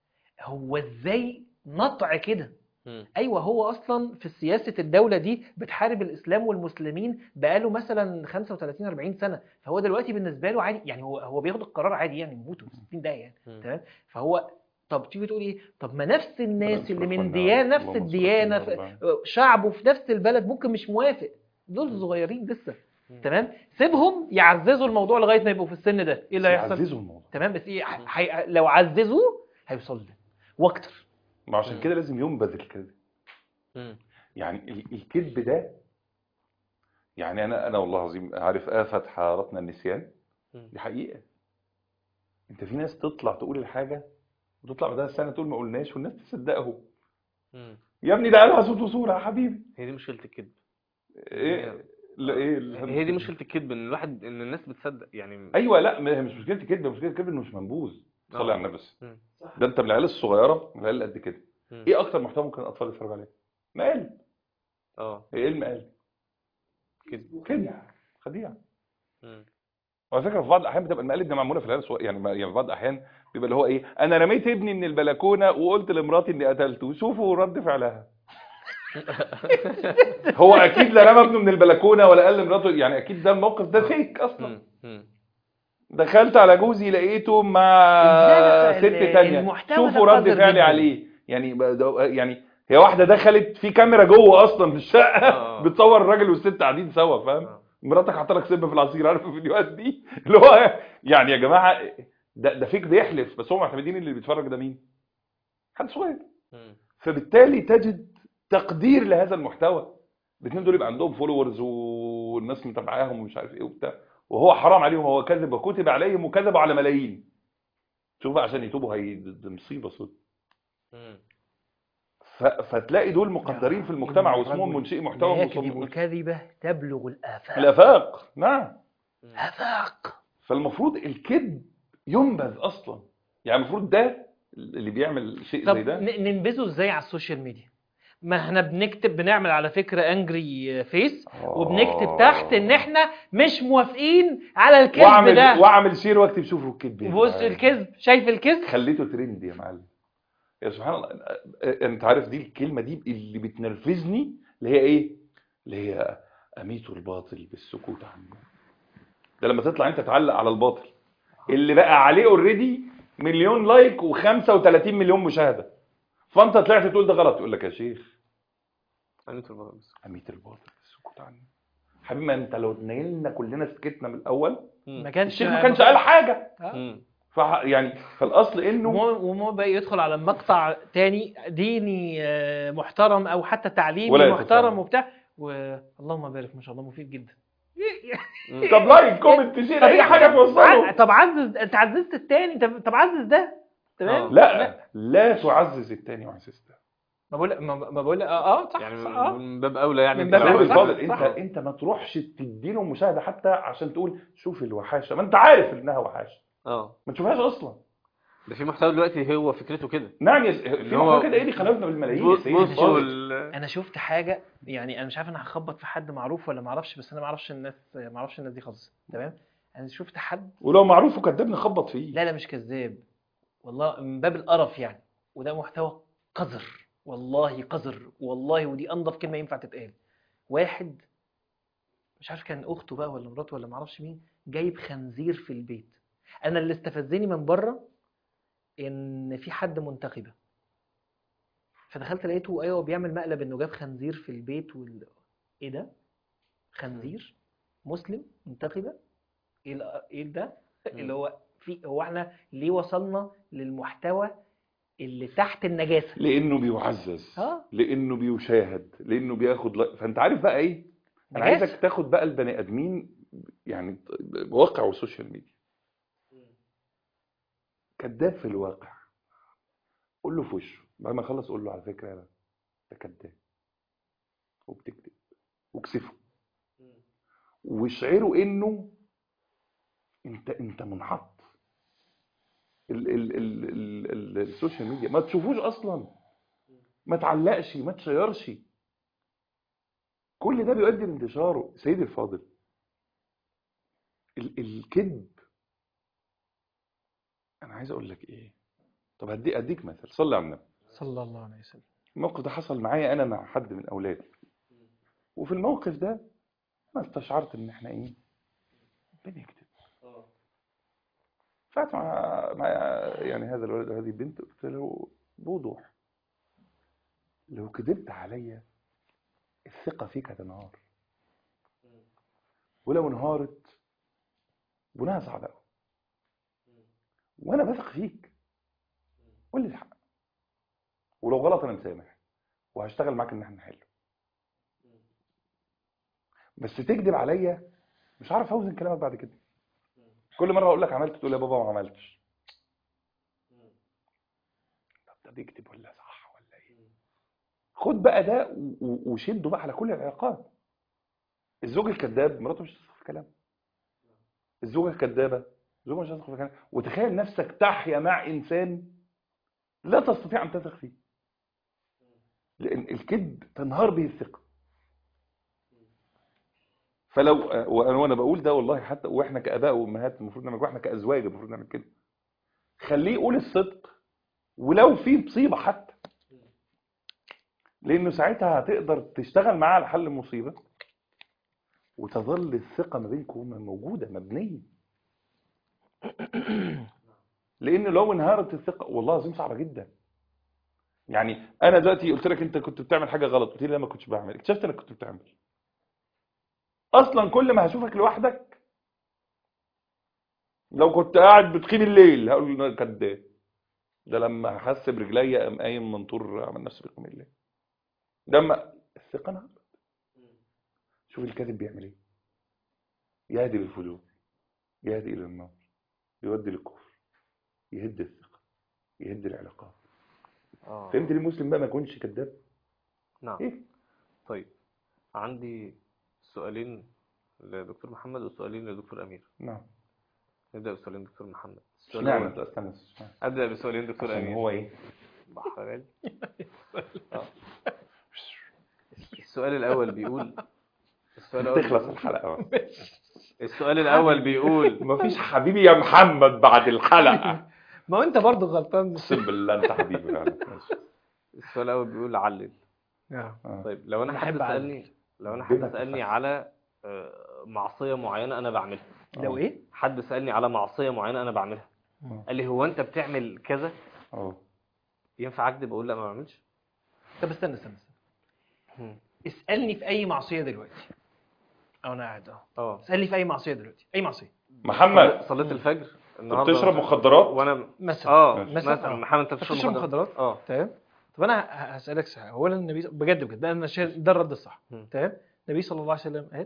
هو ازاي نطع كده مم. ايوه هو اصلا في سياسه الدوله دي بتحارب الاسلام والمسلمين بقاله مثلا 35 40 سنه فهو دلوقتي بالنسبه له عادي يعني هو هو بياخد القرار عادي يعني يموتوا 60 دقيقه يعني مم. تمام فهو طب تيجي تقول ايه طب ما نفس الناس اللي من اللهم ديانه نفس صل على الديانه النبي. في- شعبه في نفس البلد ممكن مش موافق دول صغيرين لسه مم. تمام سيبهم يعززوا الموضوع لغايه ما يبقوا في السن ده ايه اللي هيحصل يعززوا الموضوع تمام بس ايه ح- حي... لو عززوه هيوصل له واكتر ما عشان مم. كده لازم ينبذ الكذب مم. يعني ال- الكذب ده يعني انا انا والله العظيم عارف آفة حارتنا النسيان مم. دي حقيقة انت في ناس تطلع تقول الحاجة وتطلع بعدها سنة تقول ما قلناش والناس تصدقهم مم. يا ابني ده قالها صوت وصورة يا حبيبي هي دي مشكلة الكذب ايه لا ايه ال- هي دي مشكلة الكذب ان الواحد ان الناس بتصدق يعني ايوه لا ما هي مش مشكلة كذب مشكلة كذب انه مش منبوذ صلي آه. على النبي بس مم. ده انت من العيال الصغيرة من العيال اللي قد كده مم. ايه اكتر محتوى ممكن الاطفال يتفرجوا عليه مقالب اه ايه المقالب كذب كده خديعة مم. وعلى فكره في بعض الاحيان بتبقى المقالب دي معموله في العيال الصغيره يعني ما- يعني في بعض الاحيان بيبقى اللي هو ايه انا رميت ابني من البلكونه وقلت لمراتي اني قتلته شوفوا رد فعلها هو اكيد لا رمى ابنه من البلكونه ولا قال لمراته يعني اكيد ده الموقف ده فيك اصلا مم. مم. دخلت على جوزي لقيته مع لا، لا، ست ال- تانية المحتوى ده شوفوا رد قذر فعلي جداً. عليه يعني ب- ده- يعني هي واحده دخلت في كاميرا جوه اصلا في الشقه آه. بتصور الراجل والست قاعدين سوا فاهم آه. مراتك حاطه لك سم في العصير عارف الفيديوهات دي اللي هو يعني يا جماعه ده ده فيك بيحلف بس هم معتمدين اللي بيتفرج ده مين؟ حد صغير مم. فبالتالي تجد تقدير لهذا المحتوى الاثنين دول يبقى عندهم فولورز والناس متابعاهم ومش عارف ايه وبتاع وهو حرام عليهم هو كذب وكتب عليهم وكذبوا على ملايين شوف بقى عشان يتوبوا هي دي مصيبه سود مم. ف... فتلاقي دول مقدرين في المجتمع إن واسمهم الرجل منشئي محتوى لا يكذب مصمم الكذبة تبلغ الآفاق الافاق نعم مم. آفاق فالمفروض الكذب ينبذ اصلا يعني المفروض ده اللي بيعمل شيء طب زي ده ن- ننبذه ازاي على السوشيال ميديا ما احنا بنكتب بنعمل على فكرة انجري فيس وبنكتب تحت ان احنا مش موافقين على الكذب واعمل ده واعمل شير واكتب شوفوا الكذب يا بص جماعة. الكذب شايف الكذب خليته ترند يا معلم يا سبحان الله أ- انت عارف دي الكلمه دي اللي بتنرفزني اللي هي ايه اللي هي اميت الباطل بالسكوت عنه ده لما تطلع انت تعلق على الباطل اللي بقى عليه اوريدي مليون لايك و35 مليون مشاهده فانت طلعت تقول ده غلط يقول لك يا شيخ أميت البطل بس. اميت الباطل بالسكوت عنه حبيبي ما انت لو نيلنا كلنا سكتنا من الاول مم. ما كانش الشيخ ما كانش قال حاجه آه. مم. فح يعني فالاصل انه ومو ومو بقى يدخل على مقطع تاني ديني آه، محترم او حتى تعليمي ولا محترم يتفهم. وبتاع واللهم بارك ما شاء الله مفيد جدا مم. طب لايك كومنت شير اي حاجه توصله طب عزز انت عززت التاني طب طب عزز ده تمام آه. لا لا تعزز التاني وعزز ده ما بقول ما ما بقول اه اه صح يعني صح من اه من باب اولى يعني من أنت باب لو- سيد أولى. صح، الفاضل انت صح. انت ما تروحش تديله مشاهده حتى عشان تقول شوف الوحاشه ما انت عارف انها وحاشه اه ما تشوفهاش اصلا ده في محتوى دلوقتي هو فكرته كده نعم يا س- في اللي هو محتوى كده ايه اللي خلفنا بالملايين يا سيد بص الفاضل وال... انا شفت حاجه يعني انا مش عارف انا هخبط في حد معروف ولا ما اعرفش بس انا ما اعرفش الناس ما اعرفش الناس دي خالص تمام انا شفت حد ولو معروف وكذاب نخبط فيه لا لا مش كذاب والله من باب القرف يعني وده محتوى قذر والله قذر والله ودي انضف كلمه ينفع تتقال واحد مش عارف كان اخته بقى ولا مراته ولا معرفش مين جايب خنزير في البيت انا اللي استفزني من بره ان في حد منتقبه فدخلت لقيته ايوه بيعمل مقلب انه جاب خنزير في البيت وال... ايه ده خنزير مسلم منتقبه ايه ال- ايه ده اللي هو في هو احنا ليه وصلنا للمحتوى اللي تحت النجاسه لانه بيعزز اه لانه بيشاهد لانه بياخد لا... فانت عارف بقى ايه انا نجاسة. عايزك تاخد بقى البني ادمين يعني واقع والسوشيال ميديا كذاب في الواقع قول له في وشه بعد ما يخلص قول له على فكره انا ده كذاب وبتكذب وكسفه واشعره انه انت انت منحط ال ال ال ال ال السوشيال ميديا ما تشوفوش اصلا ما تعلقش ما تشيرش كل ده بيؤدي لانتشاره سيدي الفاضل ال الكذب انا عايز اقول لك ايه طب هدي اديك مثل صلي على النبي صلى الله عليه وسلم الموقف ده حصل معايا انا مع حد من اولادي وفي الموقف ده انا استشعرت ان احنا ايه بنكذب فقعدت مع مع يعني هذا الولد وهذه البنت قلت له بوضوح لو كذبت عليا الثقة فيك هتنهار ولو انهارت بناها صعب قوي وانا بثق فيك قول لي الحق ولو غلط انا مسامح وهشتغل معاك ان احنا نحله بس تكذب عليا مش عارف اوزن كلامك بعد كده كل مره اقول لك عملت تقول يا بابا ما عملتش طب ده بيكذب ولا صح ولا ايه خد بقى ده و- و- وشده بقى على كل العلاقات الزوج الكذاب مراته مش هتثق في كلامه الزوجه الكذابه زوجها مش هتثق في كلامه وتخيل نفسك تحيا مع انسان لا تستطيع ان تثق فيه لان الكذب تنهار به الثقه فلو وانا وانا بقول ده والله حتى واحنا كاباء وامهات المفروض نعمل واحنا كازواج المفروض نعمل كده خليه يقول الصدق ولو في مصيبه حتى لانه ساعتها هتقدر تشتغل معاه على حل المصيبه وتظل الثقه ما بينكم موجوده مبنيه لان لو انهارت الثقه والله العظيم صعبه جدا يعني انا دلوقتي قلت لك انت كنت بتعمل حاجه غلط قلت لي لا ما كنتش بعمل اكتشفت انك كنت بتعمل اصلا كل ما هشوفك لوحدك لو كنت قاعد بتقيم الليل هقول له كداب ده لما حس برجليا قام قايم منطور عمل نفسه بيقيم الليل لما الثقه انهارت شوف الكاتب بيعمل ايه يهدي للفجور يهدي الى النار يودي للكفر يهد الثقه يهد العلاقات اه فهمت ليه المسلم بقى ما يكونش كذاب نعم ايه طيب عندي سؤالين لدكتور محمد وسؤالين لدكتور امير نعم نبدا بسؤالين دكتور محمد السؤال اشمعنى الأول- انت استنى اشمعنى؟ ابدا بسؤالين دكتور عشان امير هو ايه بحر غالي. آه. السؤال الاول بيقول السؤال الاول تخلص بيقول- الحلقه بقى. السؤال الاول بيقول مفيش حبيبي يا محمد بعد الحلقه ما هو انت برضه غلطان اقسم بالله انت حبيبي فعلا ماشي. السؤال الاول بيقول علل آه. آه. طيب لو انا أنا حد أحب أعلل. سالني لو انا حد بما سالني تفهم. على آه، معصيه معينه انا بعملها لو ايه؟ حد سالني على معصيه معينه انا بعملها آه. قال لي هو انت بتعمل كذا اه ينفع اكذب اقول لا ما بعملش طب استنى استنى استنى مم. اسالني في اي معصيه دلوقتي او انا قاعد اهو اه اسالني في اي معصيه دلوقتي اي معصيه محمد صليت الفجر انت النهارده بتشرب مثلاً. مخدرات وانا مثلا اه مثلا مثلا آه. محمد انت بتشرب بتشرب مخدرات اه تمام طب انا ه- هسالك سؤال اولا النبي بجد بجد ده انا شايف ده الرد الصح مم. تمام النبي صلى الله عليه وسلم قال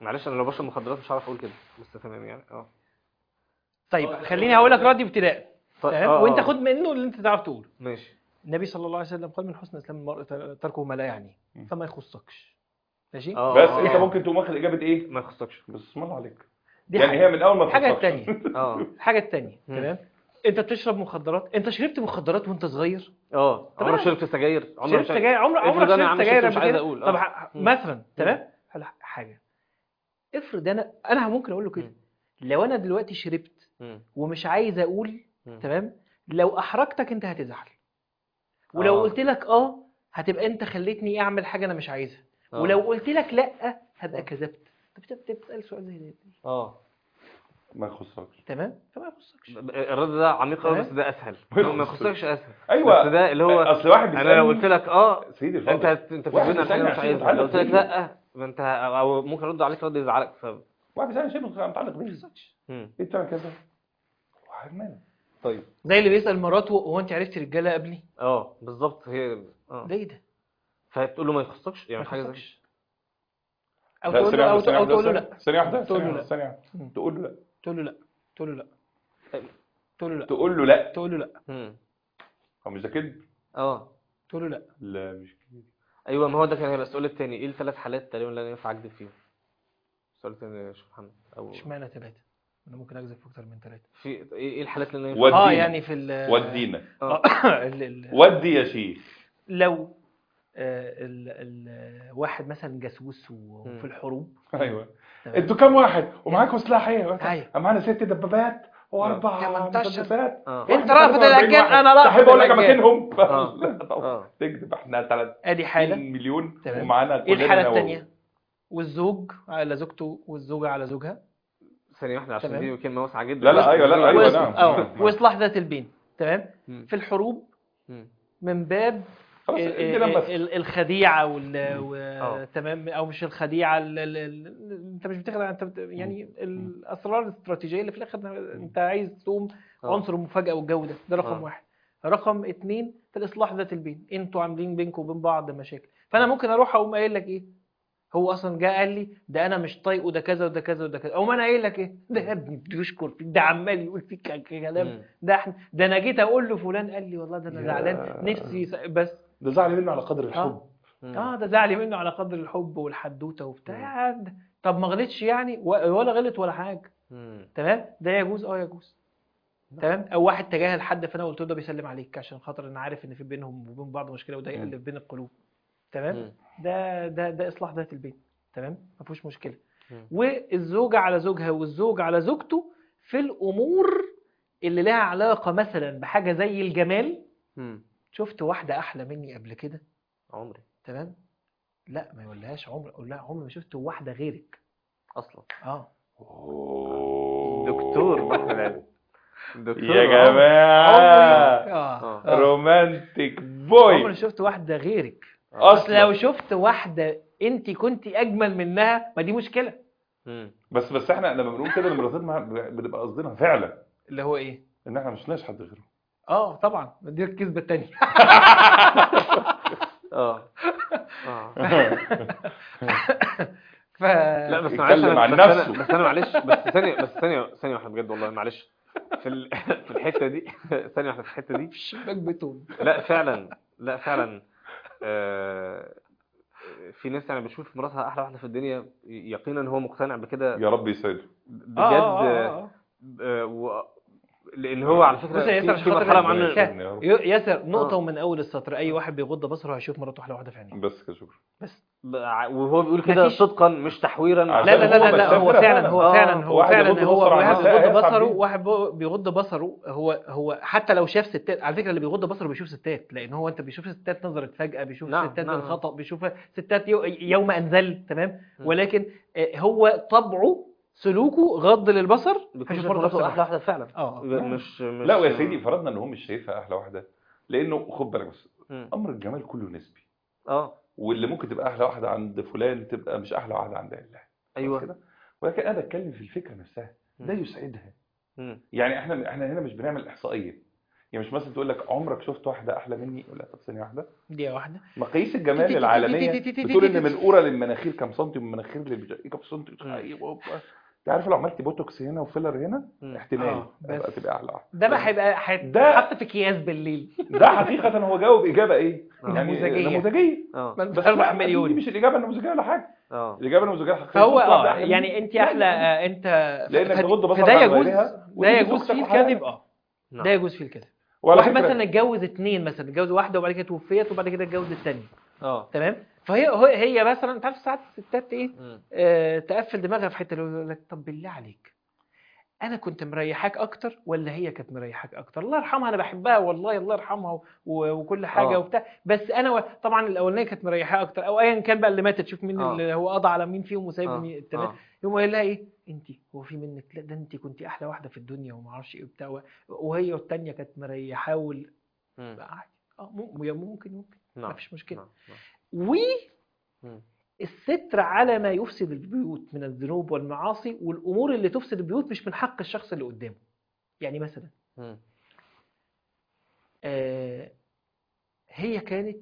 معلش انا لو بشرب مخدرات مش هعرف اقول كده بس تمام يعني اه طيب خليني هقول لك ردي ابتداء طيب، تمام آه، وانت آه. خد منه اللي انت تعرف تقوله ماشي النبي صلى الله عليه وسلم قال من حسن اسلام المرء تركه ما لا يعنيه م. فما يخصكش ماشي اه بس آه، انت آه. ممكن تقوم واخد اجابه ايه ما يخصكش بس اسم الله عليك دي يعني حاجه هي من اول ما الحاجه تخصكش. الثانيه اه الحاجه الثانيه مم. تمام انت بتشرب مخدرات انت شربت مخدرات وانت صغير اه طب عمرك أنا- شربت سجاير عمرك شربت سجاير عمر افرض عمرك أنا يا شربت عم سجاير شربت مش قبل عايز كده أقول، طب آه. ح- مم. مثلا تمام هلا حاجه افرض انا انا ممكن اقول له كده مم. لو انا دلوقتي شربت مم. ومش عايز اقول مم. تمام لو احرجتك انت هتزعل ولو آه. قلت لك اه هتبقى انت خليتني اعمل حاجه انا مش عايزها آه. ولو قلت لك لا هبقى كذبت طب انت بتسال سؤال زي ده اه ما يخصكش تمام فما يخصكش الرد ده عميق قوي تمام. بس ده اسهل ما هو ما يخصكش. يخصكش اسهل ايوه بس ده اللي هو اصل واحد انا لو بيسألني- قلت لك اه سيدي انت الفاضل هت- انت في واحد الدنيا حاجه بيسألني مش عشان عايزها لو قلت لك متعلق لا ما انت او ممكن ارد عليك رد يزعلك ف واحد بيسألني شيء متعلق بيه مم. ايه بتعمل كذا واحد مالك طيب زي اللي بيسال مراته هو انت عرفتي رجاله قبلي اه بالظبط هي اه ده ايه ده فتقول له ما يخصكش ما يعني حاجه زي يخصكش او لا تقول ثانية له او واحدة، ثانية أو واحدة، تقول له لا ثانية واحدة تقول له ثانية لا. واحدة، ثانية واحدة. مم. تقول له لا تقول له لا تقول له لا تقول له لا تقول له لا تقول له لا مم. هو مش ده كذب اه تقول له لا لا مش كذب ايوه ما هو ده كان هيبقى السؤال التاني ايه الثلاث حالات تقريبا اللي انا ينفع اكذب فيهم السؤال التاني يا شيخ محمد او اشمعنى ثلاثه انا ممكن اكذب في اكتر من ثلاثه في ايه إيه الحالات اللي انا ينفع ودينا. اه يعني في ال ودينا اه ال- ال- ودي يا شيخ لو آه، ال ال واحد مثلا جاسوس و- مم. وفي الحروب ايوه تمام؟ انتوا كام واحد ومعاكم سلاح ايه أيوة. معانا ست دبابات واربع 18. مسدسات اه انت رافض الاجيال انا رافض تحب اقول لك الأجيال. اماكنهم آه. لا طبعا اه تكذب احنا 30 ادي حاله مليون تمام. ومعانا ايه كلنا الحاله نووي. الثانيه والزوج على زوجته والزوجه على زوجها ثانيه واحده عشان تمام. دي كلمه واسعه جدا لا، لا، أيوة، لا، أيوة، وإص- نعم. اه نعم. واصلاح ذات البين تمام مم. في الحروب مم. من باب خلاص ال- ادينا ال- مثل ال- الخديعه وال آه. و- تمام او مش الخديعه ال- ال- ال- انت مش بتخدع انت بت... يعني الاسرار الاستراتيجيه اللي في الاخر انت عايز تقوم آه. عنصر المفاجاه والجو ده ده رقم آه. واحد رقم اتنين في الاصلاح ذات البين انتوا عاملين بينكم وبين بعض مشاكل فانا ممكن اروح اقوم قايل لك ايه هو اصلا جه قال لي ده انا مش طايقه ده كذا وده كذا وده كذا او انا قايل لك ايه ده يا ابني بيشكر فيك ده عمال يقول فيك كلام مم. ده احنا ده انا جيت اقول له فلان قال لي والله ده انا يا- زعلان نفسي س- بس ده زعل منه على قدر الحب مم. اه ده زعلي منه على قدر الحب والحدوته وبتاع يا ده- طب ما غلطش يعني و- ولا غلط ولا حاجه مم. تمام ده يجوز اه يجوز تمام او واحد تجاهل حد فانا قلت له ده بيسلم عليك عشان خاطر انا عارف ان في بينهم وبين بعض مشكله وده مم. يقلب بين القلوب تمام مم. ده ده ده اصلاح ذات البين تمام ما فيهوش مشكله مم. والزوجه على زوجها والزوج على زوجته في الامور اللي لها علاقه مثلا بحاجه زي الجمال مم. شفت واحده احلى مني قبل كده عمري تمام لا ما يقولهاش عمر اقول لها عمري ما شفت واحده غيرك اصلا اه أوه. دكتور بحر العلم دكتور يا عمري. جماعة اه, آه. رومانتيك عمري بوي ما شفت واحده غيرك اصل اصلا لو شفت واحده انت كنت اجمل منها ما دي مشكله مم. بس بس احنا لما بنقول كده لمراتنا بنبقى قصدنا فعلا اللي هو ايه ان احنا مش لاقيش حد غيره اه طبعا دي الكذبه الثانيه اه اه ف لا بس يتكلم معلش عن أنا- بس نفسه. انا بس انا معلش بس ثانيه بس ثانيه ثانيه واحده بجد والله معلش في ال... في الحته دي ثانيه واحده في الحته دي الشباك بتقول لا فعلا لا فعلا آه، في ناس يعني بتشوف مراتها احلى واحده في الدنيا يقينا هو مقتنع بكده يا رب يسعده بجد آه، آه، آه، آه. آه، و... لان هو على فكره بص يا ياسر في, عشان في خاطر مرحله ربنا معينه يسهل. يا رب. ي- ياسر نقطه آه. ومن اول السطر اي واحد بيغض بصره هيشوف مراته احلى واحده في عينيه بس كده شكرا بس ب- وهو بيقول كده مفيش- صدقا مش تحويرا عشان لا لا لا لا, لا هو هو مسافر فعلا فعلا. هو آه، فعلا هو واحد فعلا يغض هو بصره عن واحد النساء بيغض هيسعد بصره بيه. واحد بو- بيغض بصره هو هو حتى لو شاف ستات على فكره اللي بيغض بصره بيشوف ستات لان هو انت بيشوف ستات نظرت فجاه بيشوف نعم، ستات نعم. بالخطا بيشوف ستات يو- يوم انزل تمام م. ولكن آه، هو طبعه سلوكه غض للبصر بيكون هيشوف شايف مراته مراته أحلى احلى واحده فعلا اه مش مش لا ويا سيدي فرضنا ان هو مش شايفها احلى واحده لانه خد بالك بس مم. امر الجمال كله نسبي اه واللي ممكن تبقى احلى واحده عند فلان تبقى مش احلى واحده عند الله ايوه كده ولكن انا بتكلم في الفكره نفسها ده مم. يسعدها مم. يعني احنا احنا هنا مش بنعمل احصائيه يعني مش مثلا تقول لك عمرك شفت واحده احلى مني ولا طب ثانيه واحده دي واحده مقاييس الجمال العالميه بتقول ان من القرى للمناخير كام سنتي ومن المناخير للبجاء كام سنتي أيوة. انت عارف لو عملت بوتوكس هنا وفيلر هنا مم. احتمال آه، تبقى بس. تبقى اعلى ده بقى هيبقى ده- هيتحط في اكياس بالليل ده حقيقه هو جاوب اجابه ايه؟ آه. يعني نموذجية. نموذجيه اه من بس أربع لا، مليون. دي مش الاجابه النموذجيه ولا حاجه اه الاجابه النموذجيه الحقيقيه فهو شفت واحدة اه أحلى يعني مني؟ انت لا، احلى لا. آه، انت لانك ف- تغض بصرك فده عن يجوز غيرها ده ودي يجوز زوجتك فيه وحياتك. الكذب اه نعم. ده يجوز فيه الكذب وعلى واحد فكرة- مثلا اتجوز اتنين مثلا اتجوز واحده وبعد كده توفيت وبعد كده اتجوز الثانيه اه تمام فهي هو- هي مثلا انت عارف ساعات الستات ايه مم. آه تقفل دماغها في حته يقول لك طب بالله عليك انا كنت مريحاك اكتر ولا هي كانت مريحاك اكتر الله يرحمها انا بحبها والله الله يرحمها و- و- وكل حاجه آه. وبتاع بس انا و... طبعا الاولانيه كانت مريحاها اكتر او ايا كان بقى اللي ماتت شوف مين آه. اللي هو قضى على مين فيهم وسايب آه. مين تمام آه. يقوم قايل لها ايه انت هو في منك لا ده انت كنت احلى واحده في الدنيا وما اعرفش ايه وبتاع و- وهي والتانيه كانت مريحاه وال... مم. عادي اه ممكن ممكن ممكن ما نعم فيش مشكله نعم نعم. و مم. الستر على ما يفسد البيوت من الذنوب والمعاصي والامور اللي تفسد البيوت مش من حق الشخص اللي قدامه يعني مثلا مم. آه هي كانت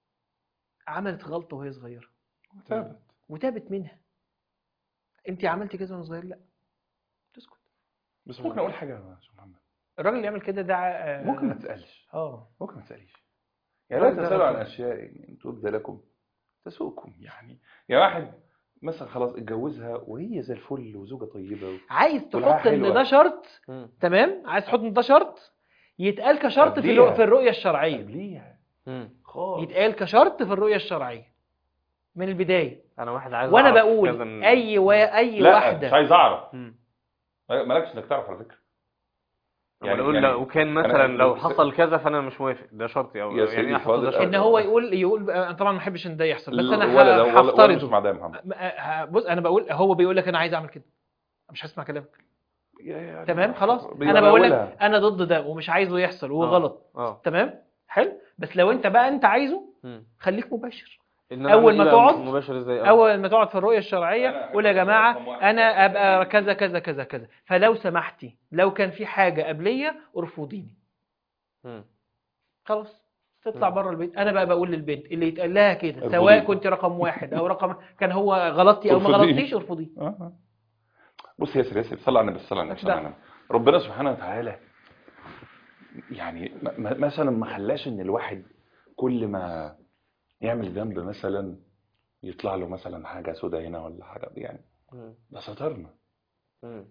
عملت غلطه وهي صغيره ثابت وتابت منها انت عملتي كذا وانا صغير لا تسكت بس ممكن اقول حاجه يا استاذ محمد الراجل اللي يعمل كده ده آه ممكن ما تسالش اه ممكن ما تساليش يعني لا ده تسالوا عن غلط. اشياء ان تبد لكم تسوءكم يعني يا واحد مثلا خلاص اتجوزها وهي زي الفل وزوجه طيبه و... عايز كلها تحط ان حلوة. ده شرط مم. تمام عايز تحط ان ده شرط يتقال كشرط في قبليها. الرؤ- في الرؤيه الشرعيه قبليها مم. خالص يتقال كشرط في الرؤيه الشرعيه من البدايه انا واحد عايز وانا أعرف بقول كذا من- اي و... اي لا مش واحده عايز اعرف مم. مالكش انك تعرف على فكره يعني اقول يعني- لو كان أنا- مثلا لو حصل كذا فانا مش موافق ده شرطي او يا يعني سيدي ايه احط فاضل، ده شرط ان هو يقول يقول انا طبعا ما بحبش ان ده يحصل بس انا ولا ده ه- ولا, ولا مش هفترضه مع ده يا محمد م- ه- بص انا بقول هو بيقول لك انا عايز اعمل كده مش هسمع كلامك يعني تمام خلاص بيبقى انا بقول لك بقولها. انا ضد ده ومش عايزه يحصل وهو آه. غلط اه تمام حلو بس لو انت بقى انت عايزه مم. خليك مباشر إن أنا أول أعمل ما إيه تقعد- بقى مباشر ازاي آه. اول ما تقعد في الرؤيه الشرعيه أنا قول يا أحب جماعه رقم واحد. انا ابقى كذا كذا كذا كذا فلو سمحتي لو كان في حاجه قبليه ارفضيني مم. خلاص تطلع مم. بره البيت انا بقى بقول للبنت اللي يتقال لها كده ارفضيه. سواء كنت رقم واحد او رقم كان هو غلطتي او ما ارفضيه. غلطتيش ارفضيه آه، آه. بص يا ياسر ياسر صلى على النبي صلى الله عليه لا. وسلم ربنا سبحانه وتعالى يعني م- م- مثلا ما خلاش ان الواحد كل ما يعمل ذنب مثلا يطلع له مثلا حاجه سودة هنا ولا حاجه يعني مم. ده سترنا مم.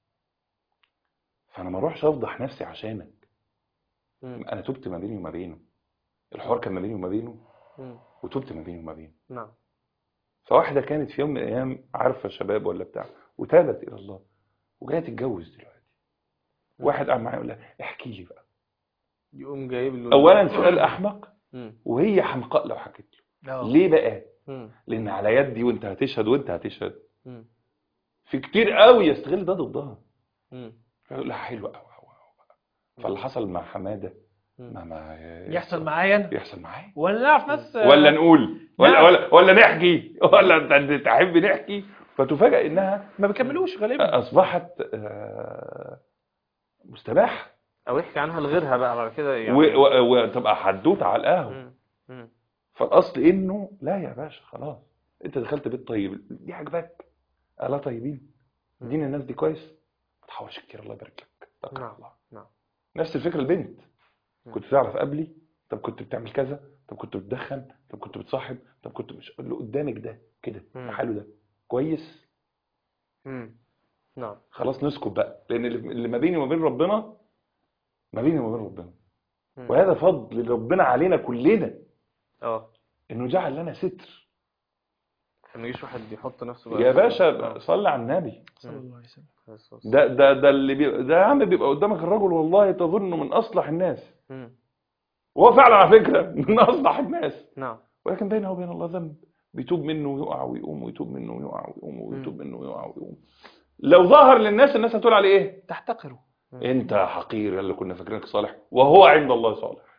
فانا ما اروحش افضح نفسي عشانك مم. انا تبت ما بيني وما بينه الحوار كان ما بيني وما بينه مم. وتبت ما بيني وما بينه نعم فواحدة كانت في يوم من الأيام عارفة شباب ولا بتاع وتابت إلى الله وجاية تتجوز دلوقتي واحد قاعد معايا يقول لها احكي لي بقى يقوم جايب له أولا سؤال أحمق مم. وهي حمقاء لو حكيت له آه. ليه بقى؟ مم. لأن على يدي وأنت هتشهد وأنت هتشهد مم. في كتير قوي يستغل ده ضدها مم. فيقول لها حلوة قوي قوي قوي فاللي حصل مع حمادة مم. ما ما يحصل معايا انا يحصل معايا ولا نعرف ناس ولا نقول ولا نعم. ولا ولا نحكي ولا انت تحب نحكي فتفاجئ انها ما بيكملوش غالبا اصبحت آه، مستباحه او يحكي عنها لغيرها بقى بعد كده يعني و- و- وتبقى حدوته على القهوه مم. مم. فالاصل انه لا يا باشا خلاص انت دخلت بيت طيب دي عجبك الا طيبين دين الناس دي كويس ما تحاولش كتير الله يبارك لك توكل على نعم. الله نعم. نفس الفكره البنت مم. كنت تعرف قبلي طب كنت بتعمل كذا طب كنت بتدخن طب كنت بتصاحب طب كنت مش اللي قدامك ده كده مم. حاله ده كويس مم. نعم خلاص نسكت بقى لان اللي اللي ما بيني وما بين ربنا ما بيني وما بين ربنا مم. وهذا فضل ربنا علينا كلنا اه انه جعل لنا ستر ما يجيش واحد يحط نفسه بقى يا في- باشا آه. صلي على النبي صلى الله عليه وسلم بس- بس. ده ده ده اللي بيبقى ده يا عم بيبقى قدامك الرجل والله تظنه من اصلح الناس مم. وهو فعلا على فكره من اصلح الناس نعم ولكن بينه وبين الله ذنب بيتوب منه ويقع ويقوم ويتوب منه ويقع ويقوم ويتوب منه ويقع ويقوم لو ظهر للناس الناس هتقول عليه ايه تحتقره انت حقير اللي كنا فاكرينك صالح وهو عند الله صالح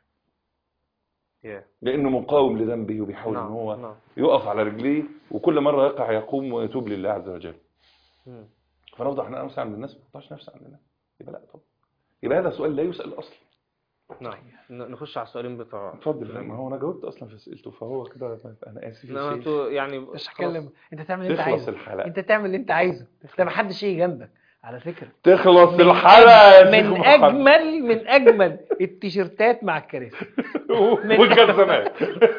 يا لانه مقاوم لذنبه وبيحاول ان نعم هو نعم يقف على رجليه وكل مره يقع يقوم ويتوب لله عز وجل مم. فنفضح نفسي عند الناس ما نفضحش نفسي عند الناس يبقى لا طب يبقى هذا سؤال لا يسال اصلا نعم ن- نخش على السؤالين بتوع اتفضل ما هو انا جاوبت اصلا في اسئلته فهو كده انا اسف يا لا شيخ. انتوا يعني مش خلاص. هتكلم انت تعمل اللي انت تخلص عايزه الحلقه انت تعمل اللي انت عايزه ده محدش يجي جنبك على فكره تخلص من الحلقه يا شيخ من محمد. اجمل من اجمل التيشيرتات مع الكراسي من- والجزمات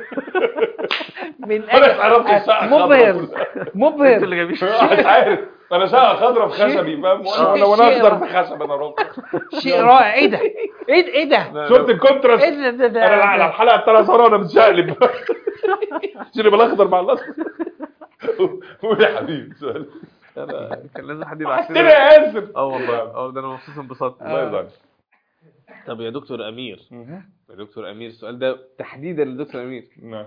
من انا اتعرفت الشقه مبهر انتوا مبهر اللي جايبين مش عارف انا شقه خضراء في شيء- خشبي فاهم شيء- وانا وانا شيء- اخضر في خشب انا روح شيء رائع ايه ده ايه ده ايه ده شفت الكونتراست ايه ده ده, ده, انا على ده. الحلقه الثانيه صوره وانا متشقلب شرب الاخضر مع الاصفر قول يا حبيبي سؤال كان لازم حد يبعت حسينا لنا يا اسف اه والله اه ده انا مبسوط انبساط الله يرضى طب يا دكتور امير عنك. يا دكتور امير السؤال ده تحديدا لدكتور امير نعم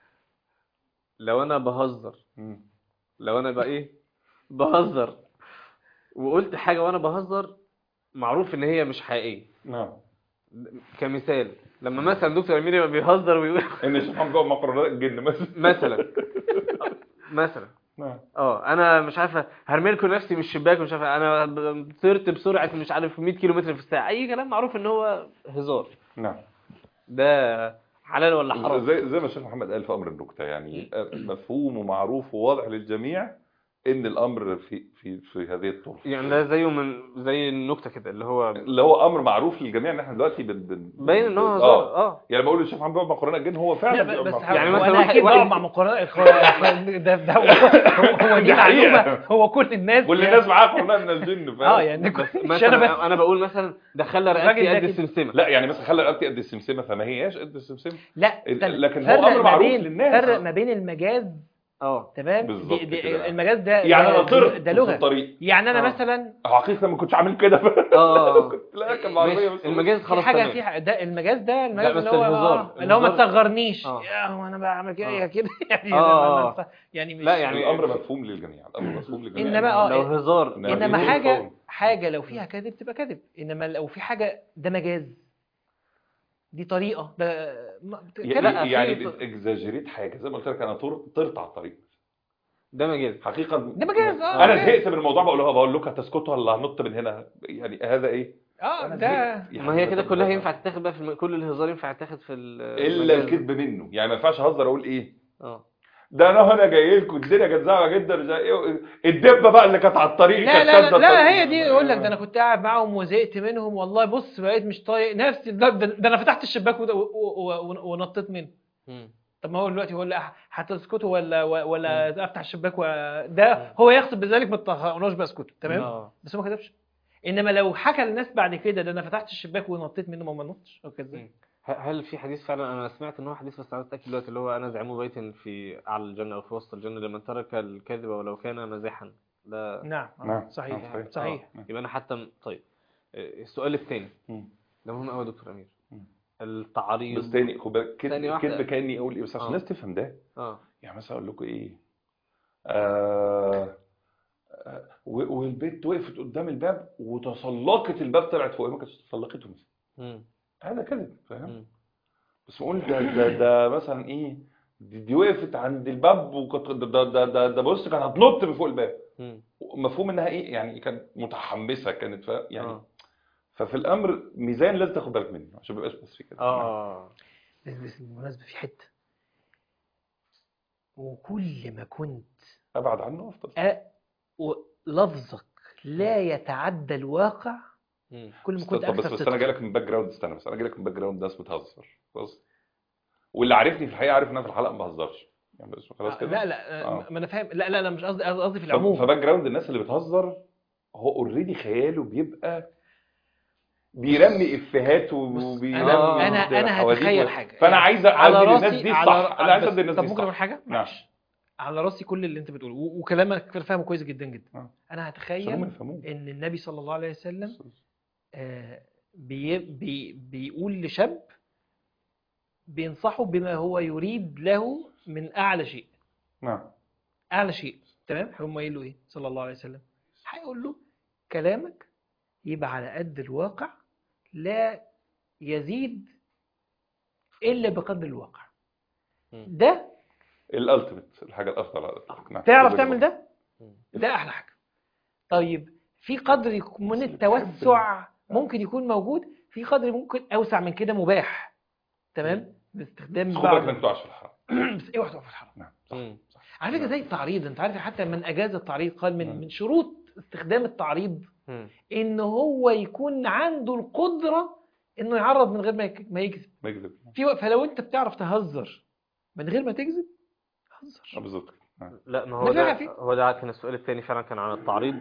لو انا بهزر مم. لو انا بقى ايه بهزر وقلت حاجه وانا بهزر معروف ان هي مش حقيقيه نعم كمثال لما مثلا دكتور امير يبقى بيهزر ويقول ان سبحان جوه مقررات الجن مثلا مثلا مثلا نعم اه انا مش عارفه هرمي لكم نفسي من الشباك مش عارفه انا ب- طرت بسرعه مش عارف 100 كيلو متر في الساعه اي كلام معروف ان هو هزار نعم ده حلال ولا حرام زي زي ما الشيخ محمد قال في امر النكته يعني مفهوم ومعروف وواضح للجميع ان الامر في في في هذه الطرق يعني ده زيه من زي النكته كده اللي هو اللي هو امر معروف للجميع ان احنا دلوقتي بن بن باين ان هو اه هزار اه يعني بقول للشيخ محمد بيقعد مع قرآن الجن هو فعلا لا بيقعد بس مع يعني يعني مثلا مثلا واحد- اكيد واحد- بقعد مع مقارنة ده ده هو هو دي حقيقة. معلومه هو كل الناس كل الناس معاها قرآن من الجن فاهم اه يعني بس مش انا بس مثلا انا بقول مثلا دخلنا الراجل رقبتي ده قد كده. السمسمه لا يعني مثلا خلى رقبتي قد السمسمه فما هياش قد السمسمه لا ال- استنى. لكن هو فرق أمر ما معروف بين- للناس. فرق ما بين المجاز اه تمام بالظبط دي دي كده. المجاز ده يعني ده- انا طرت ده في لغه الطريق يعني انا آه. مثلا حقيقه ما كنتش عامل كده اه اه كنت لا كان بعربيه ماشي. بس المجاز في خلاص حاجه تمام في حاجة ده المجاز ده المجاز بس اللي هو الهزار. آه، اللي هو ما الهزار. تصغرنيش آه. يا هو انا بعمل كده آه. يا كده يعني آه. أنا- يعني مش لا يعني الامر مفهوم للجميع الامر مفهوم للجميع إنما آه، لو هزار نعم. انما بدون حاجه قول. حاجه لو فيها كذب تبقى كذب انما لو في حاجه ده مجاز دي طريقه ده ما- كذب. لا، في- يعني اكزاجريت حاجه زي ما قلت لك انا طرت طرت على الطريق ده مجاز حقيقه ده مجاز، آه، انا مجاز. زهقت من الموضوع بقول لها بقول لك هتسكتوا ولا هنط من هنا يعني هذا ايه اه أنا ده زهقت. يعني ما هي كده ده- كلها ده- ينفع تتاخد بقى في الم... كل الهزار ينفع يتاخد في ال- الا المجاز. الكذب منه يعني ما ينفعش اهزر اقول ايه اه ده انا هنا جاي لكم الدنيا كانت زحمه جدا مش عارف إيه. الدبه بقى اللي كانت على الطريق لا كانت لا لا, سادة لا الطريق. هي دي يقول لك ده انا كنت قاعد معاهم وزهقت منهم والله بص بقيت مش طايق نفسي ده, ده, ده انا فتحت الشباك وده- و- و- و- ونطيت منه مم. طب ما هو دلوقتي هو لا هتسكتوا ولا ولا افتح الشباك و... ده هو يقصد بذلك ما تطهقوناش بسكتوا تمام اه بس هو ما كذبش انما لو حكى للناس بعد كده ده انا فتحت الشباك ونطيت منه ما ما نطش هو كذاب مم. ه- هل في حديث فعلا انا سمعت ان هو حديث بس عايز اتاكد دلوقتي اللي هو انا زعيم بيت في اعلى الجنه او في وسط الجنه لمن ترك الكذب ولو كان مزحا ده نعم آه، نعم، صحيح نعم، صحيح. صحيح آه. يبقى انا حتى م- طيب آه، السؤال الثاني مم. ده مهم قوي يا دكتور امير مم. التعريض بس تاني خد بالك كذب ثانية واحدة. كذب كاني اقول ايه بس عشان آه. الناس تفهم ده اه يعني مثلا اقول لكم ايه آه آه، و- والبنت وقفت قدام الباب وتسلقت الباب طلعت فوق ما كانتش تسلقته مثلا مم. هذا كذب فاهم مم. بس نقول ده ده ده مثلا ايه دي, دي وقفت عند الباب وكانت ده ده ده, ده, ده بص كانت هتنط من فوق الباب مم. مفهوم انها ايه يعني كانت متحمسه كانت فا يعني آه. ففي الامر ميزان لازم تاخد بالك منه عشان ما يبقاش بس في كده اه بس بس بالمناسبة في حتة وكل ما كنت ابعد عنه افضل أ... و- لفظك لا يتعدى الواقع مم. كل ما بس كنت طب بس أكثر بس انا جاي صدقا لك من باك جراوند استنى بس انا جاي لك من باك جراوند ناس بتهزر خلاص واللي عارفني في الحقيقه عارف ان انا في الحلقه ما بهزرش يعني بس خلاص كده لا لا آه. ما انا فاهم لا لا لا مش قصدي قصدي في ف- العموم فباك جراوند الناس اللي بتهزر هو اوريدي خياله بيبقى بيرمي افيهات وبيرمي آه. انا انا حواديت هتخيل و- حاجه فانا عايز على ادي راسي للناس دي على صح انا عايز بس- ادي الناس طب دي ممكن اقول صح حاجه نعم معلش على راسي كل اللي انت بتقوله و- وكلامك فاهمه كويس جدا جدا آه. انا عشان هم هتخيل يفهموه ان النبي صلى الله عليه وسلم آه، بي بي بيقول لشاب بينصحه بما هو يريد له من اعلى شيء نعم اعلى شيء تمام هيقوم قايل له ايه صلى الله عليه وسلم هيقول له كلامك يبقى على قد الواقع لا يزيد الا بقدر الواقع مم. ده الالتيميت الحاجه الافضل على الإطلاق. نعم تعرف كده تعمل جميل. ده ده احلى حاجه طيب في قدر يك- من التوسع ممكن يكون موجود في قدر ممكن اوسع من كده مباح تمام باستخدام خد بالك بعض انك تقعش في الحرام بس ايه واحده في الحرام نعم صح مم. صح على فكره زي التعريض انت عارف حتى من اجاز التعريض قال من مم. من شروط استخدام التعريض مم. ان هو يكون عنده القدره انه يعرض من غير ما يك- ما يكذب ما يكذب في وقت- فلو انت بتعرف تهزر من غير ما تكذب آه، هزر بالظبط نعم. لا ما هو ما ده في- هو ده كان السؤال الثاني فعلا كان عن التعريض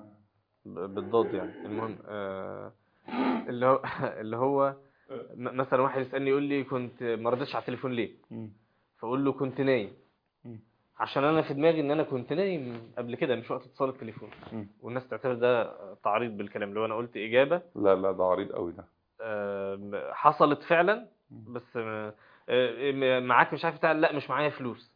ب- بالضاد يعني المهم آه، اللي هو اللي هو م- مثلا واحد يسالني يقول لي كنت ما ردتش على التليفون ليه مم. فاقول له كنت نايم مم. عشان انا في دماغي ان انا كنت نايم قبل كده مش وقت اتصال التليفون مم. والناس تعتبر ده تعريض بالكلام اللي هو انا قلت اجابه لا لا ده عريض قوي ده آه، حصلت فعلا مم. بس آه، آه، معاك مش عارف بتاع لا مش معايا فلوس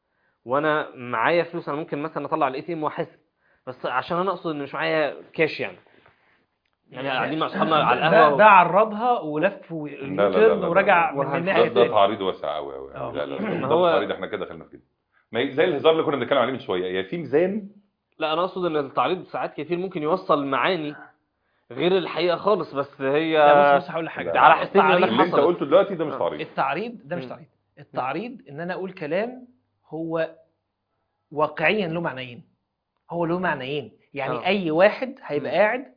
وانا معايا فلوس انا ممكن مثلا اطلع الاي تي ام واحاسب بس عشان انا اقصد ان مش معايا كاش يعني يعني قاعدين مع اصحابنا على ده, القهوه ده عرضها ولف لا لا لا ويوتيرن لا ورجع لا. من ده الناحيه ده الثانيه تعريض واسع قوي قوي آه. لا لا ما لا هو- ده تعريض احنا كده دخلنا في كده ما هي زي الهزار اللي كنا بنتكلم عليه من شويه يعني في ميزان لا انا اقصد ان التعريض ساعات كتير ممكن يوصل معاني غير الحقيقه خالص بس هي لا بص بص هقول لك حاجه لا. على حسين ان التعريض- انا اللي انت حصلت قلته دلوقتي ده مش آه. تعريض التعريض ده مش مم. تعريض التعريض ان انا اقول كلام هو واقعيا له معنيين هو له معنيين يعني آه. اي واحد هيبقى مم. قاعد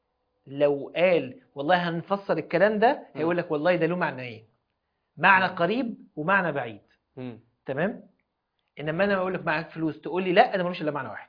لو قال والله هنفسر الكلام ده مم. هيقول لك والله ده له معنيين معنى مم. قريب ومعنى بعيد مم. تمام انما انا بقول لك معاك فلوس تقول لي لا ده ملوش الا معنى واحد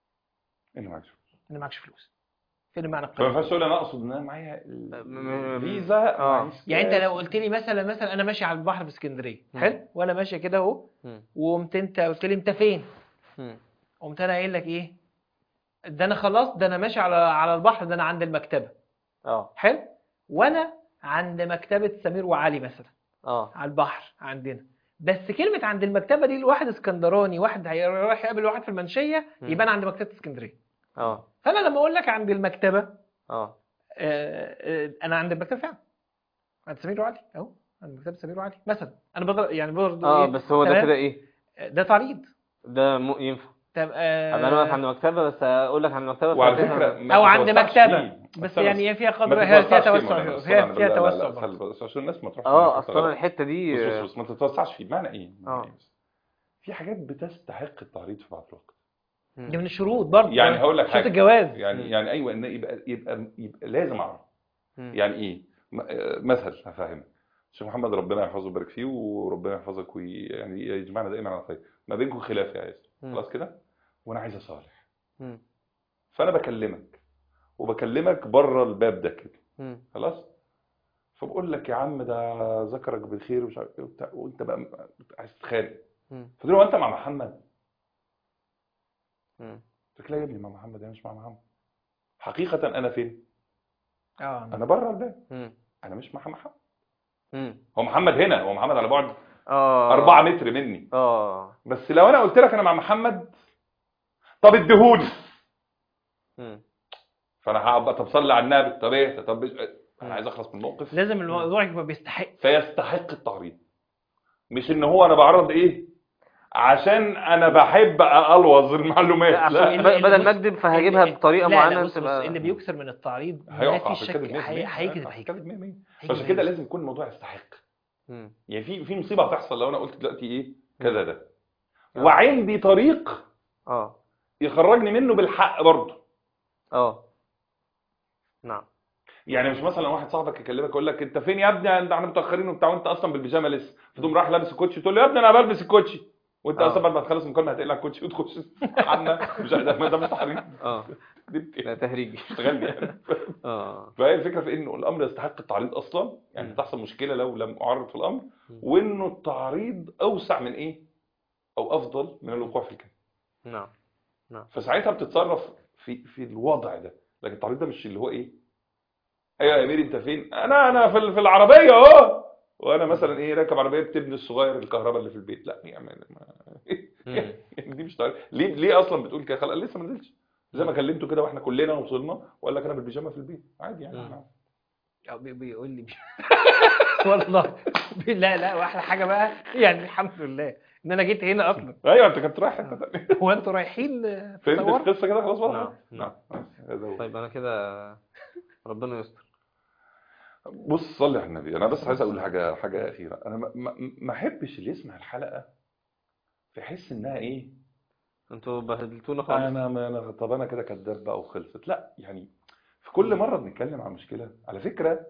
انا معكش ان معكش فلوس فين المعنى فما القريب ينفعش تقول انا اقصد ان انا معايا م- م- فيزا آه. معيش يعني انت كاش. لو قلت لي مثلا مثلا انا ماشي على البحر في اسكندريه مم. حلو وانا ماشي كده اهو مم. وقمت انت قلت لي انت فين مم. قمت انا قايل لك ايه ده انا خلاص ده انا ماشي على على البحر ده انا عند المكتبه اه حلو وانا عند مكتبه سمير وعلي مثلا اه على البحر عندنا بس كلمه عند المكتبه دي لواحد اسكندراني واحد هيروح يقابل واحد في المنشيه مم. يبقى انا عند مكتبه اسكندريه اه فانا لما اقول لك عند المكتبه اه آه، آه، انا عند المكتبه فعلا عند سمير وعلي اهو عند مكتبه سمير وعلي مثلا انا بضرب يعني برضه اه إيه؟ بس هو ده تمام؟ كده ايه ده تعريض ده م... ينفع طب آه، ابقى انا واقف عند مكتبه بس اقول لك عند مكتبه وعلى فهتفهم. فكره ما او عند تتوسعش مكتبه فيه. بس استنى يعني هي فيها ما قدر هي فيها تتوسعش فيه توسع مولانا. هي استنى، فيها لا، لا، توسع لا، برضه. خلي بس عشان الناس ما تروحش اه في اصلا غلط. الحته دي بص بص بص ما تتوسعش فيه معنى ايه؟ معنى آه. إيه بس؟ في حاجات بتستحق التعريض في بعض الوقت مم. دي من الشروط برضه يعني هقول لك شروط حاجه الجواز يعني مم. يعني ايوه ان يبقى يبقى يبقى لازم اعرف مم. يعني ايه م- آه، مثل هفهمك الشيخ محمد ربنا يحفظه ويبارك فيه وربنا يحفظك ويعني يجمعنا دائما على خير ما بينكم خلاف يا ياسر مم. خلاص كده وانا عايز اصالح مم. فانا بكلمك وبكلمك بره الباب ده كده مم. خلاص فبقول لك يا عم ده ذكرك بالخير ومش عارف ايه وبتاع وانت بقى م- عايز تتخانق مم. فقلت له هو انت مع محمد مم. قلت له لا يا ابني مع محمد انا مش مع محمد حقيقة انا فين؟ اه انا بره الباب مم. انا مش مع محمد مم. هو محمد هنا هو محمد على بعد اه 4 متر مني اه بس لو انا قلت لك انا مع محمد طب اديهولي مم. فانا هبقى طب صلي على النبي طب ايه طب إيش- انا عايز اخلص من الموقف لازم الموضوع يبقى بيستحق فيستحق التعريض مش ان هو انا بعرض ايه عشان انا بحب الوظ المعلومات لا، عشان لا اللي- ب- اللي بدل بص- ما اكذب فهجيبها اللي- بطريقه لا لا معينه بص بص تبقى اللي بيكسر من التعريض ما هيقع في في شك كده 100% هي- هيكذب هيقع في كده هيكذب 100% هيكذب عشان كده هيكذب. لازم يكون الموضوع يستحق مم. يعني في في مصيبه هتحصل لو انا قلت دلوقتي ايه كذا ده آه. وعندي طريق اه يخرجني منه بالحق برضه اه نعم يعني مش مثلا واحد صاحبك يكلمك يقول لك انت فين يا ابني انت احنا متاخرين وبتاع وانت اصلا بالبيجامه لسه فتقوم رايح لابس الكوتشي تقول له يا ابني انا بلبس الكوتشي وانت آه. اصلا بعد ما تخلص المكالمه هتقلع الكوتشي وتخش حنا مش ده ده مش تحريم اه دي بت- لا تهريجي بتشتغلني يعني اه فهي الفكره في انه الامر يستحق التعريض اصلا يعني مم. تحصل مشكله لو لم اعرض في الامر مم. وانه التعريض اوسع من ايه او افضل من الوقوع في الكلام نعم فساعتها بتتصرف في في الوضع ده لكن التعريض ده مش اللي هو ايه ايوه يا امير انت فين انا انا في ال- في العربيه اهو وانا مثلا ايه راكب عربيه ابني الصغير الكهرباء اللي في البيت لا يعني ما- مم. دي مش تعريض ليه ليه اصلا بتقول كده خلق لسه ما نزلش زي ما كلمته كده واحنا كلنا وصلنا وقال لك انا بالبيجامه في البيت عادي يعني مم. أو بي- بيقول لي والله بي- لا لا واحلى حاجه بقى يعني الحمد لله ان انا جيت هنا اصلا ايوه انت كنت رايح حته ثانيه هو انتوا رايحين فهمت تصوروا القصه كده خلاص بقى نعم. نعم. هذا هو طيب انا كده ربنا يستر بص صلي على النبي انا بس عايز اقول حاجه حاجه اخيره انا ما- ما ما احبش اللي يسمع الحلقه فيحس انها ايه انتوا بهدلتونا خالص انا ما انا طب انا كده كداب بقى وخلصت لا يعني في كل مره بنتكلم عن مشكله على فكره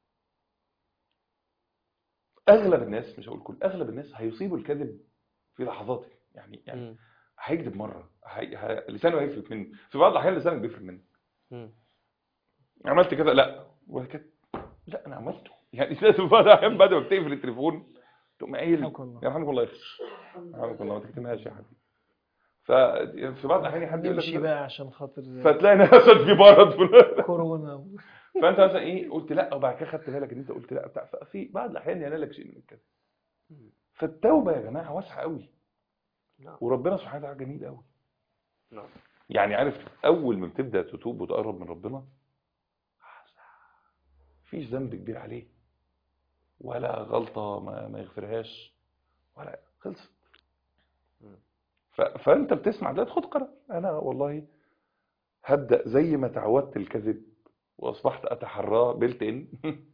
اغلب الناس مش هقول كل اغلب الناس هيصيبوا الكذب في لحظاته يعني يعني مم. هيكذب مره هي... ه... لسانه هيفلت منه في بعض الاحيان لسانك بيفلت منه مم. عملت كده لا وكده لا انا عملته يعني في بعض الاحيان بعد ما بتقفل التليفون تقوم قايل يرحمكم الله. يرحمك الله يخير يرحمك الله ما تكتمهاش يا حبيبي ففي بعض الاحيان حد يقول لك نمشي كده، بقى عشان خاطر فتلاقي نفسك في مرض فلان كورونا و- فانت مثلا ايه قلت لا وبعد كده خدت بالك ان انت قلت لا بتاع ففي بعض الاحيان ينالك شيء من الكذب فالتوبه يا جماعه واسعه قوي نعم. وربنا سبحانه وتعالى جميل قوي نعم. يعني عارف اول ما بتبدا تتوب وتقرب من ربنا مفيش ذنب كبير عليه ولا غلطه ما, ما يغفرهاش ولا خلصت مم. ف... فانت بتسمع ده خد قرار انا والله هبدا زي ما تعودت الكذب واصبحت اتحراه بلت ان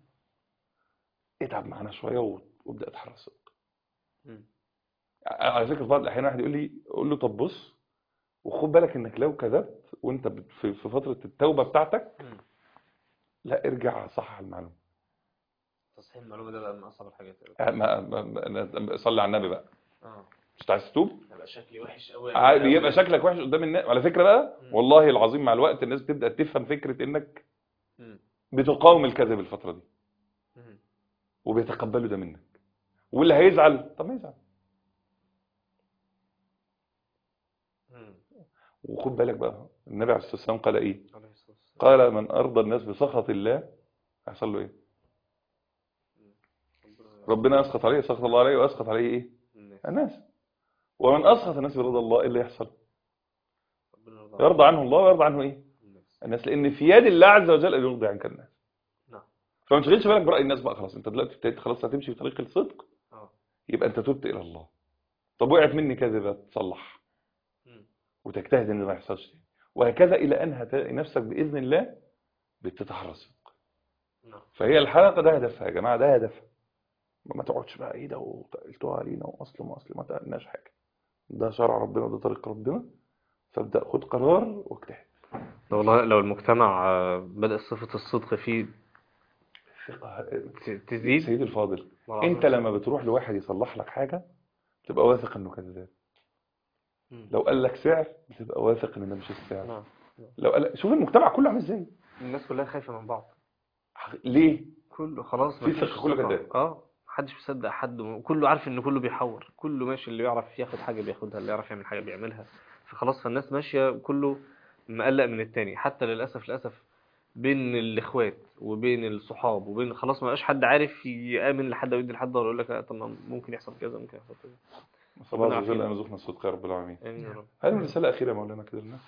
اتعب معانا شويه و- وابدا اتحرى الصدق مم. على فكره في بعض الاحيان واحد يقول لي اقول له طب بص وخد بالك انك لو كذبت وانت بت- في في فتره التوبه بتاعتك مم. لا ارجع صحح المعلومه تصحيح المعلومه ده بقى من اصعب الحاجات أه، ما ما- ما- صلي على النبي بقى اه مش عايز تتوب هيبقى شكلي وحش قوي عادي يبقى شكلك وحش قدام الناس على فكره بقى مم. والله العظيم مع الوقت الناس بتبدا تفهم فكره انك مم. بتقاوم الكذب الفتره دي مم. وبيتقبلوا ده منك واللي هيزعل طب ما يزعل مم. وخد بالك بقى النبي عليه الصلاه والسلام قال ايه عليه الصلاة والسلام. قال من ارضى الناس بسخط الله هيحصل له ايه ربنا- ربنا يسخط عليه سخط الله عليه ويسخط عليه ايه الناس. الناس ومن اسخط الناس برضا الله ايه اللي يحصل ربنا يرضى يرضى عنه الله ويرضى عنه ايه الناس. الناس لان في يد الله عز وجل ان يرضي عنك الناس نعم. فما تشغلش بالك براي الناس بقى خلاص انت دلوقتي ابتديت خلاص هتمشي في طريق الصدق اه يبقى انت تبت الى الله طب وقعت مني كذبه تصلح مم. وتجتهد ان ما يحصلش تاني وهكذا الى ان هتلاقي نفسك باذن الله بتتحرى الصدق نعم. فهي الحلقه ده هدفها يا جماعه ده هدفها ما ما تقعدش بقى ايه ده وتقلتوها علينا واصل ما اصل ما تقلناش حاجه ده شرع ربنا وده طريق ربنا فابدا خد قرار واجتهد لو والله لو المجتمع آه، بدأ صفة الصدق فيه الثقه ت- تزيد سيدي الفاضل والله انت لما بتروح لواحد يصلح لك حاجه تبقى واثق انه كذاب مم. لو قال لك سعر بتبقى واثق ان ده مش السعر نعم لو قال شوف المجتمع كله عامل ازاي الناس كلها خايفة من بعض ليه كله خلاص في مفيش ثقة، كله ثقة. كذاب. اه محدش مصدق حد كله عارف ان كله بيحور كله ماشي اللي يعرف ياخد حاجة بياخدها اللي يعرف يعمل حاجة بيعملها فخلاص فالناس ماشية كله مقلق من التاني حتى للأسف للأسف بين الإخوات وبين الصحاب وبين خلاص ما بقاش حد عارف يآمن لحد أو يدي لحد ولا يقول لك لا طب ما ممكن يحصل كذا ممكن يحصل كذا صلى الله ربنا عز وجل يعافينا. ان يرزقنا الصدق يا رب العالمين آمين يا رب هل من رساله اخيره يا مولانا كده لنا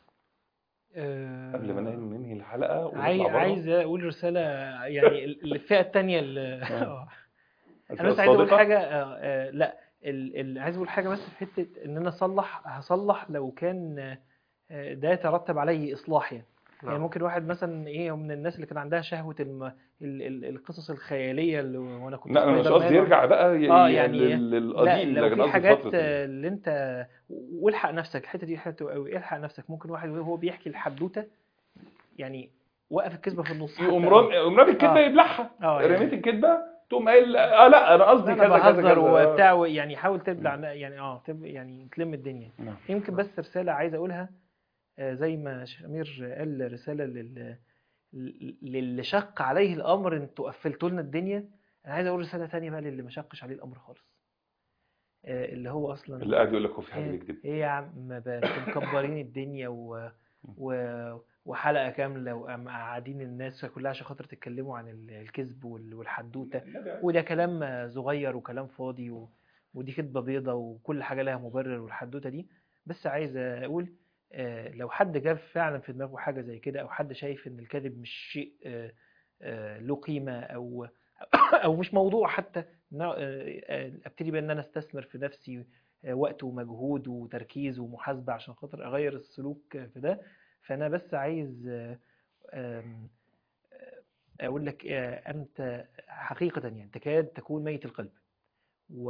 آه، قبل ما ننهي الحلقه ونطلع عاي- بره؟ عايز اقول رساله يعني الفئه الثانيه اللي آه. انا بس عايز اقول الصادقة؟ حاجه آه، آه، لا ال- ال- عايز اقول حاجه بس في حته ان انا اصلح هصلح لو كان آه، ده يترتب عليه اصلاح يعني يعني نعم. ممكن واحد مثلا ايه من الناس اللي كان عندها شهوه الم... ال... ال... القصص الخياليه اللي وانا كنت لا انا مش سبايدر قصدي مان يرجع بقى ي- آه، ي- يعني لل- لا للقديم لو لكن في قصدي حاجات فترة آه، اللي انت والحق نفسك الحته دي حلوه قوي الحق نفسك ممكن واحد وهو بيحكي الحدوته يعني وقف الكذبه في النص حتى يقوم لو- رامي يقوم رامي الكدبه آه. يبلعها اه يعني رميت الكدبه تقوم قايل اه لا انا قصدي انا كذا كذا كذا بهزر آه. وبتاع يعني حاول تبلع يعني اه تب يعني تلم الدنيا نعم. يمكن بس رساله عايز اقولها آه، زي ما شيخ امير قال رساله لل للي شق عليه الامر انتوا قفلتوا لنا الدنيا انا عايز اقول رساله ثانيه بقى للي ما شقش عليه الامر خالص آه، اللي هو اصلا اللي قاعد يقول لك هو في حد ايه بيكذب إيه يا عم بقى انتوا مكبرين الدنيا و... و... وحلقه كامله وقاعدين الناس كلها عشان خاطر تتكلموا عن ال- الكذب وال- والحدوته وده كلام صغير وكلام فاضي و... ودي كدبه بيضه وكل حاجه لها مبرر والحدوته دي بس عايز اقول آه، لو حد جاب فعلا في دماغه حاجه زي كده او حد شايف ان الكذب مش شيء آه، آه، له قيمه او او مش موضوع حتى إن أنا، آه، آه، ابتدي بقى ان انا استثمر في نفسي آه، وقت ومجهود وتركيز ومحاسبه عشان خاطر اغير السلوك في ده فانا بس عايز آه، آم، آه، اقول لك آه، انت حقيقه يعني تكاد تكون ميت القلب و...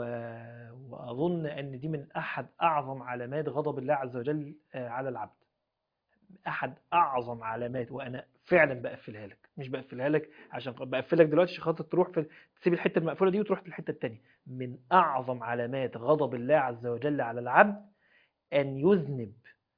واظن ان دي من احد اعظم علامات غضب الله عز وجل آه، على العبد احد اعظم علامات وانا فعلا بقفلها لك مش بقفلها لك عشان بقفلك دلوقتي عشان خاطر تروح في تسيب الحته المقفوله دي وتروح للحته الثانيه من اعظم علامات غضب الله عز وجل على العبد ان يذنب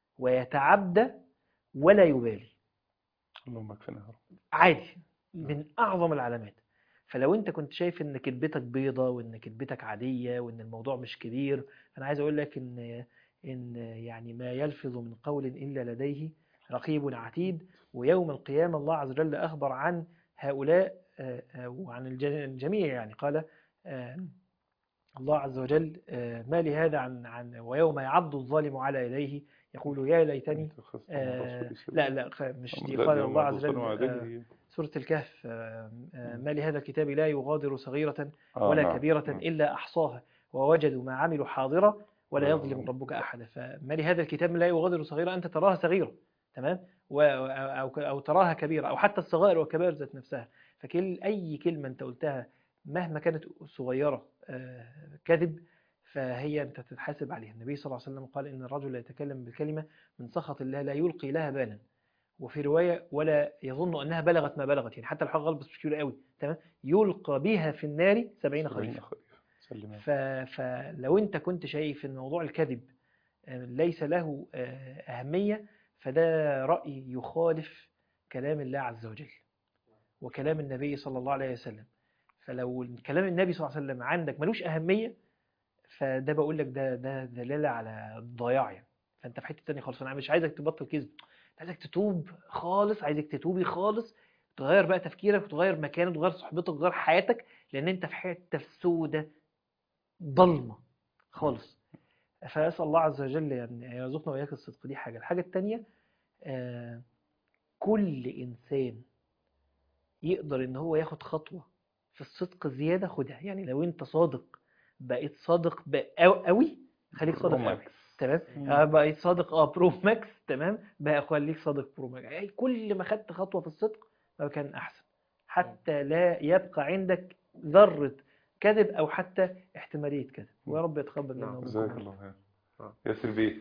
ويتعدى ولا يبالي اللهم اكفنا يا رب عادي من اعظم العلامات فلو انت كنت شايف ان كذبتك بيضة وان كذبتك عادية وان الموضوع مش كبير انا عايز اقول لك ان ان يعني ما يلفظ من قول الا لديه رقيب عتيد ويوم القيامة الله عز وجل اخبر عن هؤلاء آه، آه، وعن الج- الجميع يعني قال آه، الله عز وجل آه، ما لهذا عن عن ويوم يعض الظالم على يديه يقول يا ليتني آه، لا لا خ- مش دي قال الله عز وجل آه، سورة الكهف آه، آه، ما لهذا الكتاب لا يغادر صغيرة ولا كبيرة إلا أحصاها ووجدوا ما عملوا حاضرة ولا آه. يظلم ربك أحدا فما لهذا الكتاب لا يغادر صغيرة أنت تراها صغيرة تمام و- أو, أو تراها كبيرة أو حتى الصغائر والكبائر ذات نفسها فكل أي كلمة أنت قلتها مهما كانت صغيرة آه، كذب فهي أنت تتحاسب عليها النبي صلى الله عليه وسلم قال إن الرجل لا يتكلم بالكلمة من سخط الله لا يلقي لها بالا وفي رواية ولا يظن أنها بلغت ما بلغت يعني حتى الحق غلط بس مش كبير قوي تمام يلقى بها في النار سبعين خريفا سلم ف... فلو انت كنت شايف ان موضوع الكذب آه، ليس له آه، أهمية فده رأي يخالف كلام الله عز وجل وكلام النبي صلى الله عليه وسلم فلو كلام النبي صلى الله عليه وسلم عندك ملوش أهمية فده بقول لك ده ده دلالة على الضياع يعني فانت في حتة تانية خالص انا مش عايزك تبطل كذب عايزك تتوب خالص عايزك تتوبي خالص تغير بقى تفكيرك وتغير مكانك وتغير صحبتك وتغير حياتك لان انت في حته سودة ضلمه خالص فاسال الله عز وجل يعني يرزقنا واياك الصدق دي حاجه الحاجه الثانيه آه كل انسان يقدر ان هو ياخد خطوه في الصدق زياده خدها يعني لو انت صادق بقيت صادق بقى قوي خليك صادق قوي تمام آه، بقيت صادق اه برو ماكس تمام بقى خليك صادق برو ماكس يعني كل ما خدت خطوه في الصدق ما كان احسن حتى لا يبقى عندك ذره كذب او حتى احتماليه كذب ويا رب يتقبل منا نعم. ومنكم جزاك عمل. الله خير آه. ياسر بيه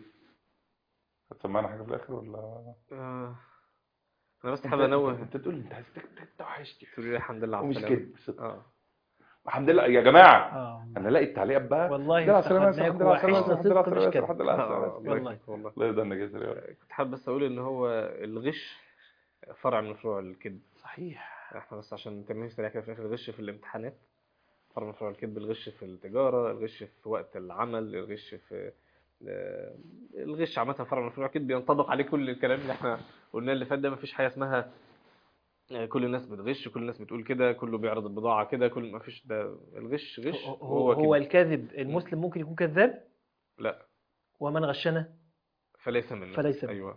هتسمعنا حاجه في الاخر ولا آه، انا بس حابب انوه انت تقول لي انت عايز انت وحشتي تقول لي الحمد لله على ومش السلامه كده صدق. اه الحمد لله يا جماعه اه انا الاقي التعليقات بقى والله الحمد لله على السلامه يا ياسر، الحمد لله على السلامه وحشنا الحمد لله على صدق مش السلامه كده الحمد لله على آه، السلامه الله والله. يكرمك والله الله يرضى عنك يا ياسر يا رب. كنت حابب بس اقول ان هو الغش فرع من فروع الكذب صحيح احنا بس عشان تمهيد سريع كده في الاخر الغش في الامتحانات فرع من فروع الكذب الغش في التجاره الغش في وقت العمل الغش في آه، الغش عامه فرع من فروع الكذب ينطبق عليه كل الكلام اللي احنا قلناه اللي فات ده مفيش حاجه اسمها آه، كل الناس بتغش كل الناس بتقول كده كله بيعرض البضاعه كده كل مفيش ده الغش غش هو, وهو هو كده الكذب المسلم ممكن يكون كذاب لا ومن غشنا فليس منا فليس منا. ايوه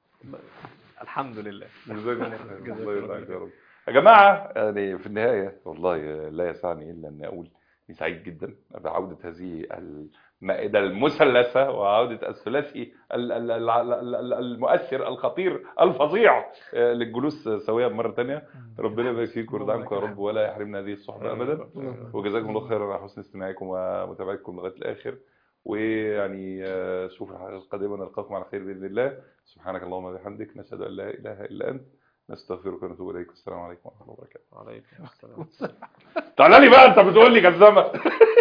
الحمد لله جزاك الله خير. جزاك الله يرضى الله عنك خير. يا رب يا جماعه يعني في النهايه والله لا يسعني الا ان اقول اني سعيد جدا بعوده هذه المائده المثلثه وعوده الثلاثي ال- ال- ال- ال- ال- المؤثر الخطير الفظيع آه، للجلوس سويا مره ثانيه ربنا يبارك فيكم ويرضى عنكم يا رب ولا يحرمنا هذه الصحبه ابدا وجزاكم الله خيرا على حسن استماعكم ومتابعتكم لغايه الاخر ويعني آه، شوف الحلقه القادمه نلقاكم على خير باذن الله سبحانك اللهم وبحمدك نشهد ان لا اله الا انت نستغفرك ونتوب اليك والسلام عليكم ورحمه الله وبركاته وعليكم السلام تعالى لي بقى انت بتقول لي كذابه